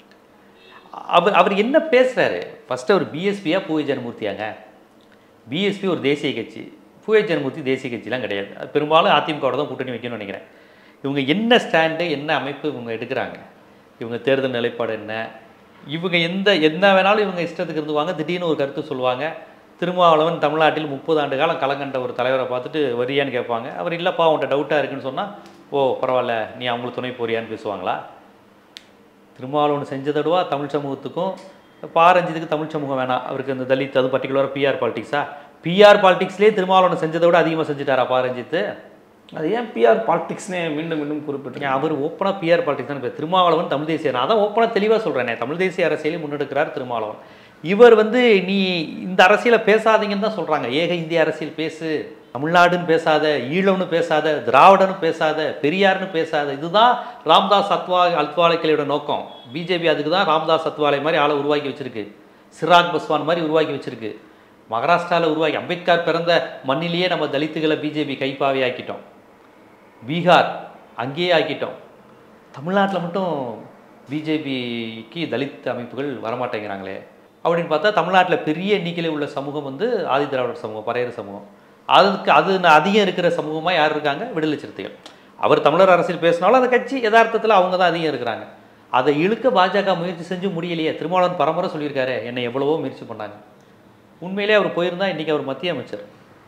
அவர் அவர் என்ன பேசுறாரு ஃபர்ஸ்ட் அவர் பிஎஸ்பியா பூவை ஜெயன்மூர்த்தியாங்க பிஎஸ்பி ஒரு தேசிய கட்சி பூவை ஜெயன்மூர்த்தி தேசிய கட்சிலாம் கிடையாது அது பெரும்பாலும் அதிமுகவோட தான் கூட்டணி வைக்கணும்னு நினைக்கிறேன் இவங்க என்ன ஸ்டாண்டு என்ன அமைப்பு இவங்க எடுக்கிறாங்க இவங்க தேர்தல் நிலைப்பாடு என்ன இவங்க எந்த என்ன வேணாலும் இவங்க இஷ்டத்துக்கு இருந்துவாங்க திடீர்னு ஒரு கருத்து சொல்லுவாங்க திருமாவளவன் தமிழ்நாட்டில் முப்பது ஆண்டு காலம் கலங்கண்ட ஒரு தலைவரை பார்த்துட்டு வரியான்னு கேட்பாங்க அவர் இல்லைப்பா அவன்கிட்ட டவுட்டாக இருக்குன்னு சொன்னால் ஓ பரவாயில்ல நீ அவங்களுக்கு துணை போறியான்னு பேசுவாங்களா திருமாவளவன் செஞ்சதடுவா தமிழ் சமூகத்துக்கும் பாரஞ்சித்துக்கு தமிழ் சமூகம் வேணாம் அவருக்கு இந்த தலித் அது பர்டிகுலராக பிஆர் பாலிடிக்ஸா பிஆர் பாலிடிக்ஸ்லேயே திருமாவளவன் செஞ்சதை விட அதிகமாக செஞ்சுட்டாரா பாரஞ்சித்து அது ஏன் பிஆர் பாலிடிக்ஸ்னே மீண்டும் மீண்டும் குறிப்பிட்டு ஏன் அவர் ஓப்பனாக பிஆர் பாலிடிக்ஸ் தான் பேர் திருமாவளவன் தமிழ் தேசிய நான் தான் ஓப்பனாக தெளிவாக சொல்கிறேனே தமிழ் தேசிய அரசியலை முன்னெடுக்கிறார் திருமாவளவன் இவர் வந்து நீ இந்த அரசியலை பேசாதீங்கன்னு தான் சொல்கிறாங்க ஏக இந்திய அரசியல் பேசு தமிழ்நாடுன்னு பேசாத ஈழம்னு பேசாத திராவிடன்னு பேசாத பெரியார்னு பேசாத இதுதான் ராம்தாஸ் அத்வா அத்வாலைக்கலையோட நோக்கம் பிஜேபி அதுக்கு தான் ராம்தாஸ் அத்வாலை மாதிரி ஆளை உருவாக்கி வச்சிருக்கு சிராக் பஸ்வான் மாதிரி உருவாக்கி வச்சிருக்கு மகாராஷ்டிராவில் உருவாக்கி அம்பேத்கர் பிறந்த மண்ணிலேயே நம்ம தலித்துகளை பிஜேபி கைப்பாவை ஆக்கிட்டோம் பீகார் அங்கேயே ஆக்கிட்டோம் தமிழ்நாட்டில் மட்டும் பிஜேபிக்கு தலித் அமைப்புகள் வரமாட்டேங்கிறாங்களே அப்படின்னு பார்த்தா தமிழ்நாட்டில் பெரிய எண்ணிக்கையில் உள்ள சமூகம் வந்து ஆதி திராவிடர் சமூகம் பறையர் சமூகம் அதுக்கு அது அதிகம் இருக்கிற சமூகமாக யார் இருக்காங்க விடுதலை சிறுத்தைகள் அவர் தமிழர் அரசியல் பேசினாலும் அந்த கட்சி யதார்த்தத்தில் அவங்க தான் அதிகம் இருக்கிறாங்க அதை இழுக்க பாஜக முயற்சி செஞ்சு முடியலையே திருமாவளவன் பரம்பரை சொல்லியிருக்காரு என்னை எவ்வளவோ முயற்சி பண்ணாங்க உண்மையிலே அவர் போயிருந்தா இன்றைக்கி அவர் மத்திய அமைச்சர்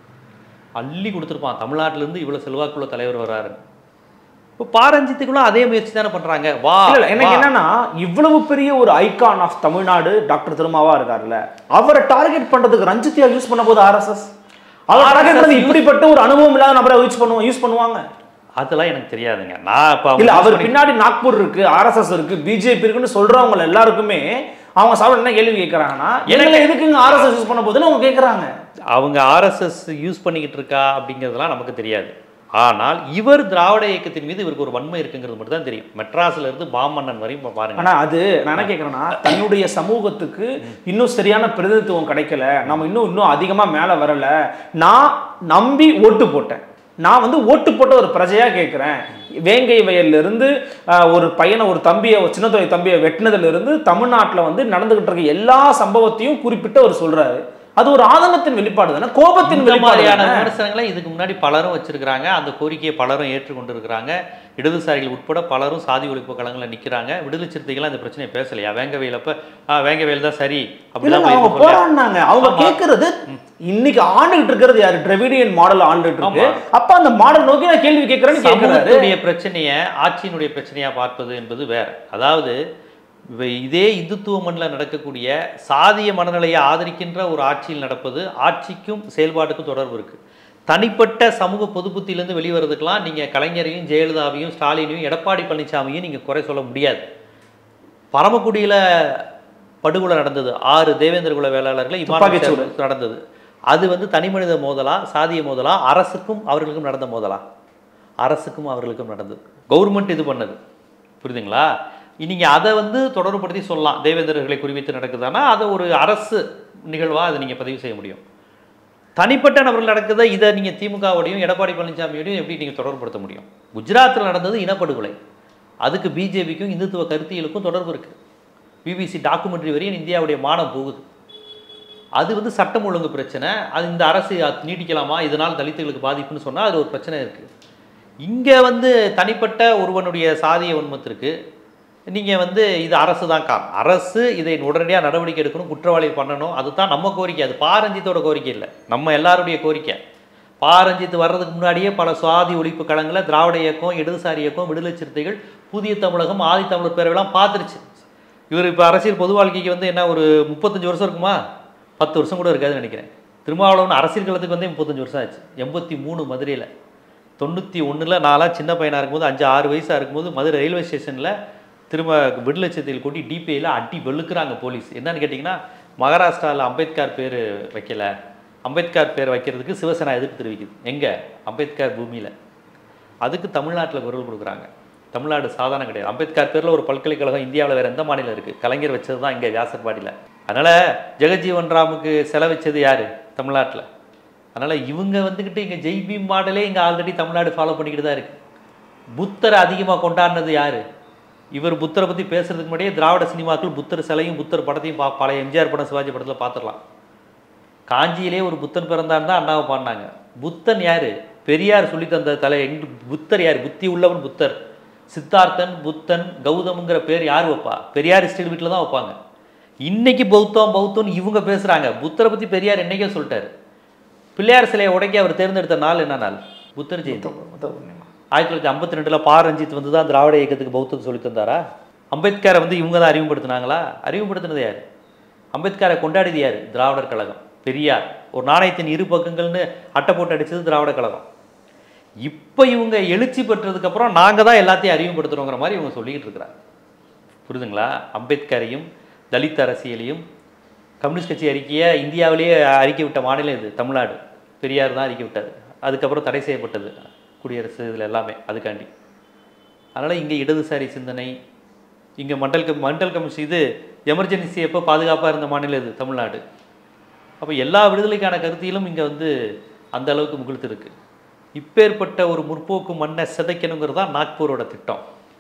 அள்ளி கொடுத்துருப்பான் தமிழ்நாட்டிலேருந்து இவ்வளோ செல்வாக்குள்ள தலைவர் வர்றாரு இப்போ பாரஞ்சித்துக்குள்ள அதே முயற்சி தானே பண்ணுறாங்க வா இல்ல, இல்ல, எனக்கு வா. என்னன்னா இவ்வளவு பெரிய ஒரு ஐகான் ஆஃப் தமிழ்நாடு டாக்டர் திருமாவா இருக்காருல்ல அவரை டார்கெட் பண்றதுக்கு ரஞ்சித்தியா யூஸ் பண்ண போது ஆர்எஸ்எஸ் அவர் டார்கெட் பண்ணது இப்படிப்பட்ட ஒரு அனுபவம் இல்லாத நபரை யூஸ் பண்ணுவோம் யூஸ் பண்ணுவாங்க அதெல்லாம் எனக்கு தெரியாதுங்க நான் இப்போ இல்ல அவர் பின்னாடி நாக்பூர் இருக்கு ஆர்எஸ்எஸ் இருக்கு பிஜேபி இருக்குன்னு சொல்றவங்க எல்லாருக்குமே அவங்க சாப்பிட என்ன கேள்வி கேட்கறாங்கன்னா எனக்கு எதுக்குங்க ஆர்எஸ்எஸ் யூஸ் பண்ண போதுன்னு அவங்க கேட்கறாங்க அவங்க ஆர்எஸ்எஸ் யூஸ் பண்ணிக்கிட்டு இருக்கா அப்படிங்கிறதுலாம் நமக்கு தெரியாது ஆனால் இவர் திராவிட இயக்கத்தின் மீது இவருக்கு ஒரு வன்மை இருக்குங்கிறது மட்டும் தான் தெரியும் மெட்ராஸ்ல இருந்து பாமன்னன் வரையும் இப்ப பாருங்க ஆனா அது நான் என்ன கேட்கறேன்னா தன்னுடைய சமூகத்துக்கு இன்னும் சரியான பிரதிநிதித்துவம் கிடைக்கல நம்ம இன்னும் இன்னும் அதிகமா மேல வரல நான் நம்பி ஓட்டு போட்டேன் நான் வந்து ஓட்டு போட்ட ஒரு பிரஜையா கேட்கிறேன் வேங்கை வயல்ல இருந்து ஆஹ், ஒரு பையனை ஒரு தம்பியை ஒரு சின்னத்துறை தம்பியை வெட்டினதுல இருந்து தமிழ்நாட்டுல வந்து நடந்துகிட்டு இருக்க எல்லா சம்பவத்தையும் குறிப்பிட்டு அவர் சொல்றாரு அது ஒரு ஆதங்கத்தின் வெளிப்பாடு தானே கோபத்தின் இந்த வெளிப்பாடு மாதிரியான தானே? விமர்சனங்களை இதுக்கு முன்னாடி பலரும் வச்சிருக்கிறாங்க அந்த கோரிக்கையை பலரும் ஏற்றுக்கொண்டு இருக்கிறாங்க இடதுசாரிகள் உட்பட பலரும் சாதி ஒழிப்பு களங்களில் நிற்கிறாங்க விடுதலை சிறுத்தைகள் அந்த பிரச்சனையை பேசலையா வேங்கவேல் அப்ப ஆ, வேங்கவேல் தான் சரி இல்ல அப்படிலாம் அவங்க எதுவும் சொல்லல. போராடினாங்க அவங்க ஆமா. கேட்கறது இன்னைக்கு ஆண்டுகிட்டு இருக்கிறது யாரு டிரெவிடியன் மாடல் ஆண்டுகிட்டு இருக்கு ஆமா. அப்ப அந்த மாடல் நோக்கி நான் கேள்வி கேட்கறேன்னு கேட்கிறாரு சமூகத்துடைய பிரச்சனையை ஆட்சியினுடைய பிரச்சனையா பார்ப்பது என்பது வேற அதாவது இவ- இதே இந்துத்துவ மண்ணில் நடக்கக்கூடிய சாதிய மனநிலையை ஆதரிக்கின்ற ஒரு ஆட்சியில் நடப்பது ஆட்சிக்கும் செயல்பாட்டுக்கும் தொடர்பு இருக்குது தனிப்பட்ட சமூக பொதுப்புத்திலேருந்து வெளிவரதுக்கெல்லாம் நீங்கள் கலைஞரையும் ஜெயலலிதாவையும் ஸ்டாலினையும் எடப்பாடி பழனிசாமியும் நீங்கள் குறை சொல்ல முடியாது பரமக்குடியில் படுகொலை நடந்தது ஆறு தேவேந்திர குல வேளாளர்களை இமானுவேல் துப்பாக்கிச்சூடு. சேகர் நடந்தது அது வந்து தனிமனித மோதலா சாதிய மோதலா அரசுக்கும் அவர்களுக்கும் நடந்த மோதலா அரசுக்கும் அவர்களுக்கும் நடந்தது கவர்மெண்ட் இது பண்ணது புரியுதுங்களா நீங்கள் அதை வந்து தொடர்புபடுத்தி சொல்லலாம் தேவேந்திரர்களை குறிவைத்து நடக்குதுன்னா அதை ஒரு அரசு நிகழ்வாக அதை நீங்கள் பதிவு செய்ய முடியும் தனிப்பட்ட நபர்கள் நடக்குதை இதை நீங்கள் திமுகவோடையும் எடப்பாடி பழனிசாமியோடையும் எப்படி நீங்கள் தொடர்புபடுத்த முடியும் குஜராத்தில் நடந்தது இனப்படுகொலை அதுக்கு பிஜேபிக்கும் இந்துத்துவ கருத்தியலுக்கும் தொடர்பு இருக்குது பிபிசி டாக்குமெண்ட்ரி வரையும் இந்தியாவுடைய மானம் போகுது அது வந்து சட்டம் ஒழுங்கு பிரச்சனை அது இந்த அரசு அது நீட்டிக்கலாமா இதனால் தலித்துகளுக்கு பாதிப்புன்னு சொன்னால் அது ஒரு பிரச்சனை இருக்குது இங்கே வந்து தனிப்பட்ட ஒருவனுடைய சாதிய வன்மத்திற்கு நீங்கள் வந்து இது அரசு தான் காரணம் அரசு இதை உடனடியாக நடவடிக்கை எடுக்கணும் குற்றவாளி பண்ணணும் அதுதான் நம்ம கோரிக்கை அது பாரஞ்சித்தோட கோரிக்கை இல்லை நம்ம எல்லாருடைய கோரிக்கை பாரஞ்சித் வர்றதுக்கு முன்னாடியே பல சுவாதி ஒழிப்பு களங்களை திராவிட இயக்கம் இடதுசாரி இயக்கம் விடுதலை சிறுத்தைகள் புதிய தமிழகம் ஆதி தமிழர் பேரவைலாம் பார்த்துருச்சு இவர் இப்போ அரசியல் பொது வாழ்க்கைக்கு வந்து என்ன ஒரு முப்பத்தஞ்சு வருஷம் இருக்குமா பத்து வருஷம் கூட இருக்காதுன்னு நினைக்கிறேன் திருமாவளவன் அரசியல் களத்துக்கு வந்து முப்பத்தஞ்சு வருஷம் ஆச்சு எண்பத்தி மூணு மதுரையில் தொண்ணூற்றி ஒன்றில் நான்லாம் சின்ன பையனாக இருக்கும்போது அஞ்சு ஆறு வயசாக இருக்கும்போது மதுரை ரயில்வே ஸ்டேஷனில் திரும்ப விடுதலை சிறுத்தைகள் கொட்டி டிபிஐயில் அடி வெளுக்குறாங்க போலீஸ் என்னன்னு கேட்டிங்கன்னா மகாராஷ்டிராவில் அம்பேத்கர் பேர் வைக்கல அம்பேத்கர் பேர் வைக்கிறதுக்கு சிவசேனா எதிர்ப்பு தெரிவிக்குது எங்கே அம்பேத்கர் பூமியில் அதுக்கு தமிழ்நாட்டில் குரல் கொடுக்குறாங்க தமிழ்நாடு சாதாரணம் கிடையாது அம்பேத்கர் பேரில் ஒரு பல்கலைக்கழகம் இந்தியாவில் வேறு எந்த மாநிலம் இருக்குது கலைஞர் வச்சது தான் இங்கே வியாசர்பாடியில் அதனால் ஜெகஜீவன் ராமுக்கு செலவு வச்சது யார் தமிழ்நாட்டில் அதனால் இவங்க வந்துக்கிட்டு இங்கே ஜெய்பீம் மாடலே இங்கே ஆல்ரெடி தமிழ்நாடு ஃபாலோ பண்ணிக்கிட்டு தான் இருக்குது புத்தரை அதிகமாக கொண்டாடினது யார் இவர் புத்தரை பற்றி பேசுறதுக்கு முன்னாடியே திராவிட சினிமாக்கள் புத்தர் சிலையும் புத்தர் படத்தையும் பா பழைய எம்ஜிஆர் படம் சிவாஜி படத்தில் பார்த்துடலாம் காஞ்சியிலே ஒரு புத்தன் பிறந்தான்னு தான் அண்ணாவை பாடினாங்க புத்தன் யார் பெரியார் சொல்லி தந்த தலை எங்க புத்தர் யார் புத்தி உள்ளவன் புத்தர் சித்தார்த்தன் புத்தன் கௌதம்ங்கிற பேர் யார் வைப்பா பெரியார் ஸ்டீல் வீட்டில் தான் வைப்பாங்க இன்னைக்கு பௌத்தம் பௌத்தம் இவங்க பேசுகிறாங்க புத்தரை பற்றி பெரியார் என்னைக்கே சொல்லிட்டாரு பிள்ளையார் சிலையை உடைக்க அவர் தேர்ந்தெடுத்த நாள் என்ன நாள் புத்தர் ஜெயந்தி ஆயிரத்தி தொள்ளாயிரத்தி ஐம்பத்தி ரெண்டில் பா ரஞ்சித் வந்து தான் திராவிட இயக்கத்துக்கு பௌத்தத்தை சொல்லி தந்தாரா அம்பேத்கரை வந்து இவங்க தான் அறிமுகப்படுத்தினாங்களா அறிமுகப்படுத்தினது யார் அம்பேத்கரை கொண்டாடியது யார் திராவிடர் கழகம் பெரியார் ஒரு நாணயத்தின் இரு பக்கங்கள்னு அட்டை போட்டு அடிச்சது திராவிட கழகம் இப்போ இவங்க எழுச்சி பெற்றதுக்கப்புறம் நாங்கள் தான் எல்லாத்தையும் அறிமுகப்படுத்துகிறோங்கிற மாதிரி இவங்க சொல்லிக்கிட்டு இருக்கிறாங்க புரியுதுங்களா அம்பேத்கரையும் தலித் அரசியலையும் கம்யூனிஸ்ட் கட்சி அறிக்கையை இந்தியாவிலேயே அறிக்கை விட்ட மாநிலம் இது தமிழ்நாடு பெரியார் தான் அறிக்கை விட்டார் அதுக்கப்புறம் தடை செய்யப்பட்டது குடியரசு இதில் எல்லாமே அதுக்காண்டி அதனால் இங்கே இடதுசாரி சிந்தனை இங்கே மண்டல் கம் மண்டல் கமிஷன் இது எமர்ஜென்சி எப்போ பாதுகாப்பாக இருந்த மாநிலம் இது தமிழ்நாடு அப்போ எல்லா விடுதலைக்கான கருத்தியிலும் இங்கே வந்து அந்த அளவுக்கு முகிழ்த்து இருக்கு இப்பேற்பட்ட ஒரு முற்போக்கு மண்ணை சிதைக்கணுங்கிறது தான் நாக்பூரோட திட்டம்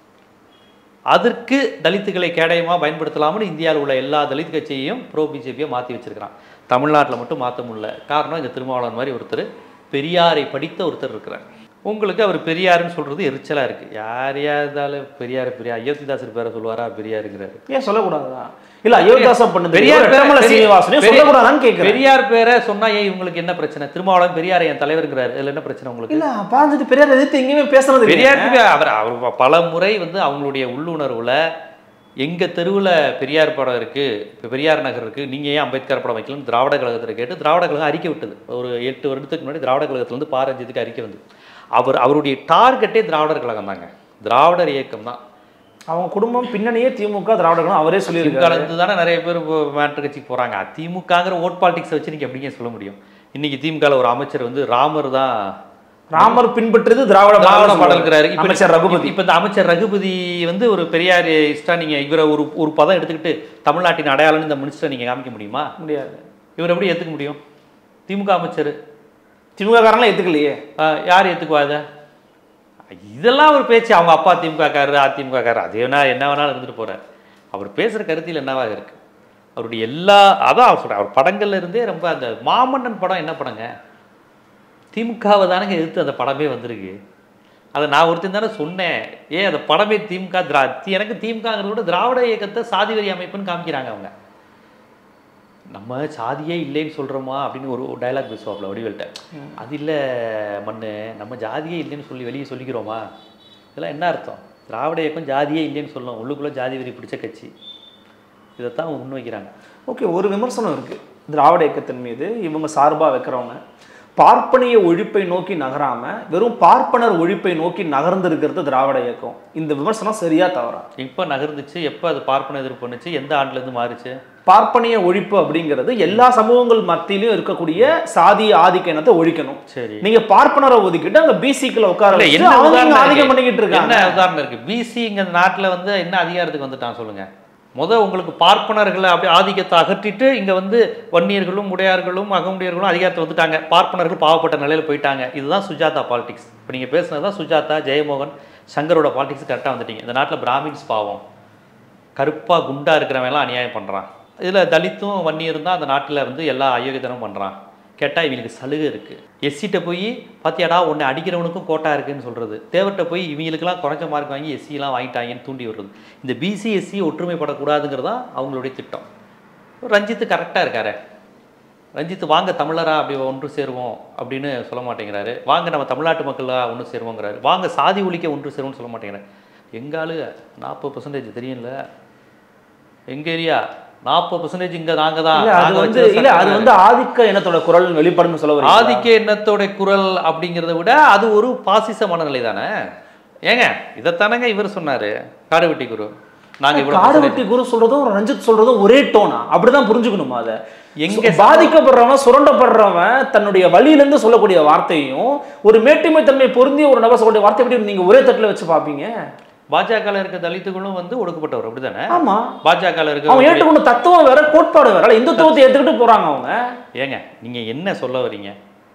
அதற்கு தலித்துகளை கேடயமாக பயன்படுத்தலாம்னு இந்தியாவில் உள்ள எல்லா தலித் கட்சியையும் ப்ரோ பிஜேபியை மாற்றி வச்சிருக்கிறான் தமிழ்நாட்டில் மட்டும் மாற்ற முடியல காரணம் இந்த திருமாவளவன் மாதிரி ஒருத்தர் பெரியாரை படித்த ஒருத்தர் இருக்கிறார் உங்களுக்கு அவர் பெரியாருன்னு சொல்கிறது எரிச்சலாக இருக்குது யார் யாருந்தாலும் பெரியார் பெரியார் அயோத்திதாசர் பேரை சொல்லுவாரா பெரியாருங்கிறாரு ஏன் சொல்லக்கூடாதா இல்ல அயோத்தியாசம் பண்ணது பெரியார் பேரை- பெருமலை சீனிவாசனையும் பெரிய- சொல்லக்கூடாதான்னு கேட்கிறேன் பெரியார் பேரை சொன்னா ஏன் இவங்களுக்கு என்ன பிரச்சனை திருமாவளவன் பெரியார் என் தலைவருங்கிறாரு இதுல என்ன பிரச்சனை உங்களுக்கு இல்ல பாஞ்சிட்டு பெரியார் எதிர்த்து எங்கேயுமே பேசுறது இல்லையே. பெரியாருக்கு அவர் அவர் பல முறை வந்து அவங்களுடைய உள்ளுணர்வுல எங்க தெருவுல பெரியார் படம் இருக்கு இப்போ பெரியார் நகர் இருக்கு நீங்க ஏன் அம்பேத்கர் படம் வைக்கலன்னு திராவிட கழகத்தில் கேட்டு திராவிட கழகம் அறிக்கை விட்டது ஒரு எட்டு வருடத்துக்கு முன்னாடி திராவிட கழகத்துல இருந்து பாரஞ்சித்துக்கு அறிக்கை வந்து அவர் அவருடைய டார்கெட்டே திராவிடர் கழகம் தாங்க திராவிடர் இயக்கம் தான் அவங்க குடும்பம் பின்னணியே திமுக திராவிடர்களும் அவரே சொல்லியிருக்காரு திமுக தானே நிறைய பேர் இப்போ மாற்று கட்சிக்கு போறாங்க திமுகங்கிற ஓட் பாலிடிக்ஸை வச்சு நீங்க எப்படிங்க சொல்ல முடியும் இன்னைக்கு திமுகவில் ஒரு அமைச்சர் வந்து ராமர் தான் ராமர் பின்பற்றது திராவிட திராவிட மாடல் பாடல்கிறாரு இப்ப அமைச்சர் ரகுபதி இப்ப இந்த அமைச்சர் ரகுபதி வந்து ஒரு பெரியார் இஷ்டா நீங்க இவரை ஒரு ஒரு பதம் எடுத்துக்கிட்டு தமிழ்நாட்டின் அடையாளம்னு இந்த மினிஸ்டர் நீங்க காமிக்க முடியுமா முடியாது இவர் எப்படி ஏத்துக்க முடியும் திமுக அமைச்சர் திமுக காரங்களே ஏத்துக்கலையே ஆஹ், யார் ஏத்துக்குவா இதை இதெல்லாம் ஒரு பேச்சு அவங்க அப்பா திமுக காரரு அதிமுக காரரு அது வேணா என்ன வேணாலும் இருந்துட்டு போறார் அவர் பேசுற கருத்தில் என்னவாக இருக்கு அவருடைய எல்லா அதான் அவர் சொல்ற அவர் படங்கள்ல இருந்தே ரொம்ப அந்த மாமன்னன் படம் என்ன படங்க திமுகவை தானங்க எதிர்த்து அந்த படமே வந்திருக்கு அதை நான் ஒருத்தன் தானே சொன்னேன் ஏன் அந்த படமே திமுக திரா தி- எனக்கு திமுகங்கிறத விட திராவிட இயக்கத்தை சாதிவரி அமைப்புன்னு காமிக்கிறாங்க அவங்க நம்ம சாதியே இல்லைன்னு சொல்கிறோமா அப்படின்னு ஒரு டயலாக் பேசுவாப்ல வடிவேல்ட்ட அது இல்லை மண்ணு நம்ம ஜாதியே இல்லைன்னு சொல்லி வெளியே சொல்லிக்கிறோமா இதெல்லாம் என்ன அர்த்தம் திராவிட இயக்கம் ஜாதியே இல்லைன்னு சொல்லும் உள்ளுக்குள்ளே ஜாதி வெறி பிடிச்ச கட்சி இதைத்தான் அவங்க முன்வைக்கிறாங்க ஓகே ஒரு விமர்சனம் இருக்கு திராவிட இயக்கத்தின் மீது இவங்க சார்பா வைக்கிறவங்க பார்ப்பனிய ஒழிப்பை நோக்கி நகராம வெறும் பார்ப்பனர் ஒழிப்பை நோக்கி நகர்ந்திருக்கிறது திராவிட இயக்கம் இந்த விமர்சனம் சரியா தவறா இப்போ நகர்ந்துச்சு எப்போ அது பார்ப்பன எதிர்ப்பு பண்ணுச்சு எந்த ஆண்டுலேருந்து மாறுச்சு பார்ப்பனிய ஒழிப்பு அப்படிங்கிறது எல்லா சமூகங்கள் மத்தியிலும் இருக்கக்கூடிய சாதி ஆதிக்க இனத்தை ஒழிக்கணும் சரி நீங்க பார்ப்பனரை ஒதுக்கிட்டு அங்க பிசிக்களை உட்கார இல்ல, வச்சு என்ன அவங்க இங்க உதாரணம் ஆதிக்கம் இருக்கு? பண்ணிக்கிட்டு இருக்காங்க என்ன உதாரணம் இருக்கு பிசி இங்க நாட்டுல வந்து என்ன அதிகாரத்துக்கு வந்துட்டான் சொல்லுங்க முத உங்களுக்கு பார்ப்பனர்களை அப்படி ஆதிக்கத்தை அகற்றிட்டு இங்க வந்து வன்னியர்களும் உடையார்களும் அகமுடையர்களும் அதிகாரத்தை வந்துட்டாங்க பார்ப்பனர்கள் பாவப்பட்ட நிலையில போயிட்டாங்க இதுதான் சுஜாதா பாலிடிக்ஸ் இப்போ நீங்க பேசுனது தான் சுஜாதா ஜெயமோகன் சங்கரோட பாலிடிக்ஸ் கரெக்டாக வந்துட்டீங்க இந்த நாட்டுல பிராமின்ஸ் பாவம் கருப்பா குண்டா இருக்கிறவன்லாம் அநியாயம் பண்றான் இதுல தலித்தும் வன்னியரும் தான் அந்த நாட்டுல வந்து எல்லா அயோக்கியத்தனம் பண்றான் கேட்டா இவங்களுக்கு சலுகை இருக்கு எஸ்சிட்ட போய் பாத்தியாடா உன்னை அடிக்கிறவனுக்கும் கோட்டா இருக்குன்னு சொல்றது தேவர்கிட்ட போய் இவங்களுக்கெல்லாம் குறைஞ்ச மார்க் வாங்கி எஸ்சிலாம் வாங்கிட்டாங்கன்னு தூண்டி விடுறது இந்த பிசி எஸ்சி ஒற்றுமைப்படக்கூடாதுங்கிறது தான் அவங்களுடைய திட்டம் ரஞ்சித் கரெக்டாக இருக்காரு ரஞ்சித் வாங்க தமிழரா அப்படி ஒன்று சேருவோம் அப்படின்னு சொல்ல மாட்டேங்கிறாரு வாங்க நம்ம தமிழ்நாட்டு மக்களா ஒன்று சேருவோங்கிறாரு வாங்க சாதி ஒழிக்க ஒன்று சேருவோம்னு சொல்ல மாட்டேங்கிறாரு எங்க ஆளு நாற்பது பர்சன்டேஜ் தெரியும்ல எங்க ஏரியா நாற்பது பர்சன்டேஜ் இங்க நாங்க தான் இல்ல அது நாங்க வந்து வச்ச இல்ல அது சட்டம் வந்து ஆதிக்க இனத்தோட குரல் வெளிப்படுன்னு சொல்ல வரீங்களா? ஆதிக்க எண்ணத்தோட குரல் அப்படிங்கிறத விட அது ஒரு பாசிச மனநிலை தானே ஏங்க இதைத்தானங்க இவர் சொன்னாரு காடுவெட்டி குரு நாங்க இவ்வளவு காடு percentage- வெட்டி குரு சொல்றதும் ரஞ்சித் சொல்றதும் ஒரே டோனா அப்படிதான் புரிஞ்சுக்கணுமா அதை எங்க எங்க பாதிக்கப்படுறவன் சுரண்டப்படுறவன் தன்னுடைய வழியிலிருந்து சொல்லக்கூடிய வார்த்தையும் ஒரு மேட்டுமை தன்மை பொருந்திய ஒரு நபர் சொல்லக்கூடிய வார்த்தை எப்படி நீங்க ஒரே தட்டுல வச்சு பாப்பீங்க பாஜகல இருக்க தலித்துகளும் வந்து ஒடுக்கப்பட்டவர் அப்படிதானே ஆமா பாஜகல இருக்க அவங்க ஏற்றுக்கொண்ட தத்துவம் வேற கோட்பாடு வேற இல்ல இந்துத்துவத்தை ஏத்துக்கிட்டு போறாங்க அவங்க ஏங்க நீங்க என்ன சொல்ல வர்றீங்க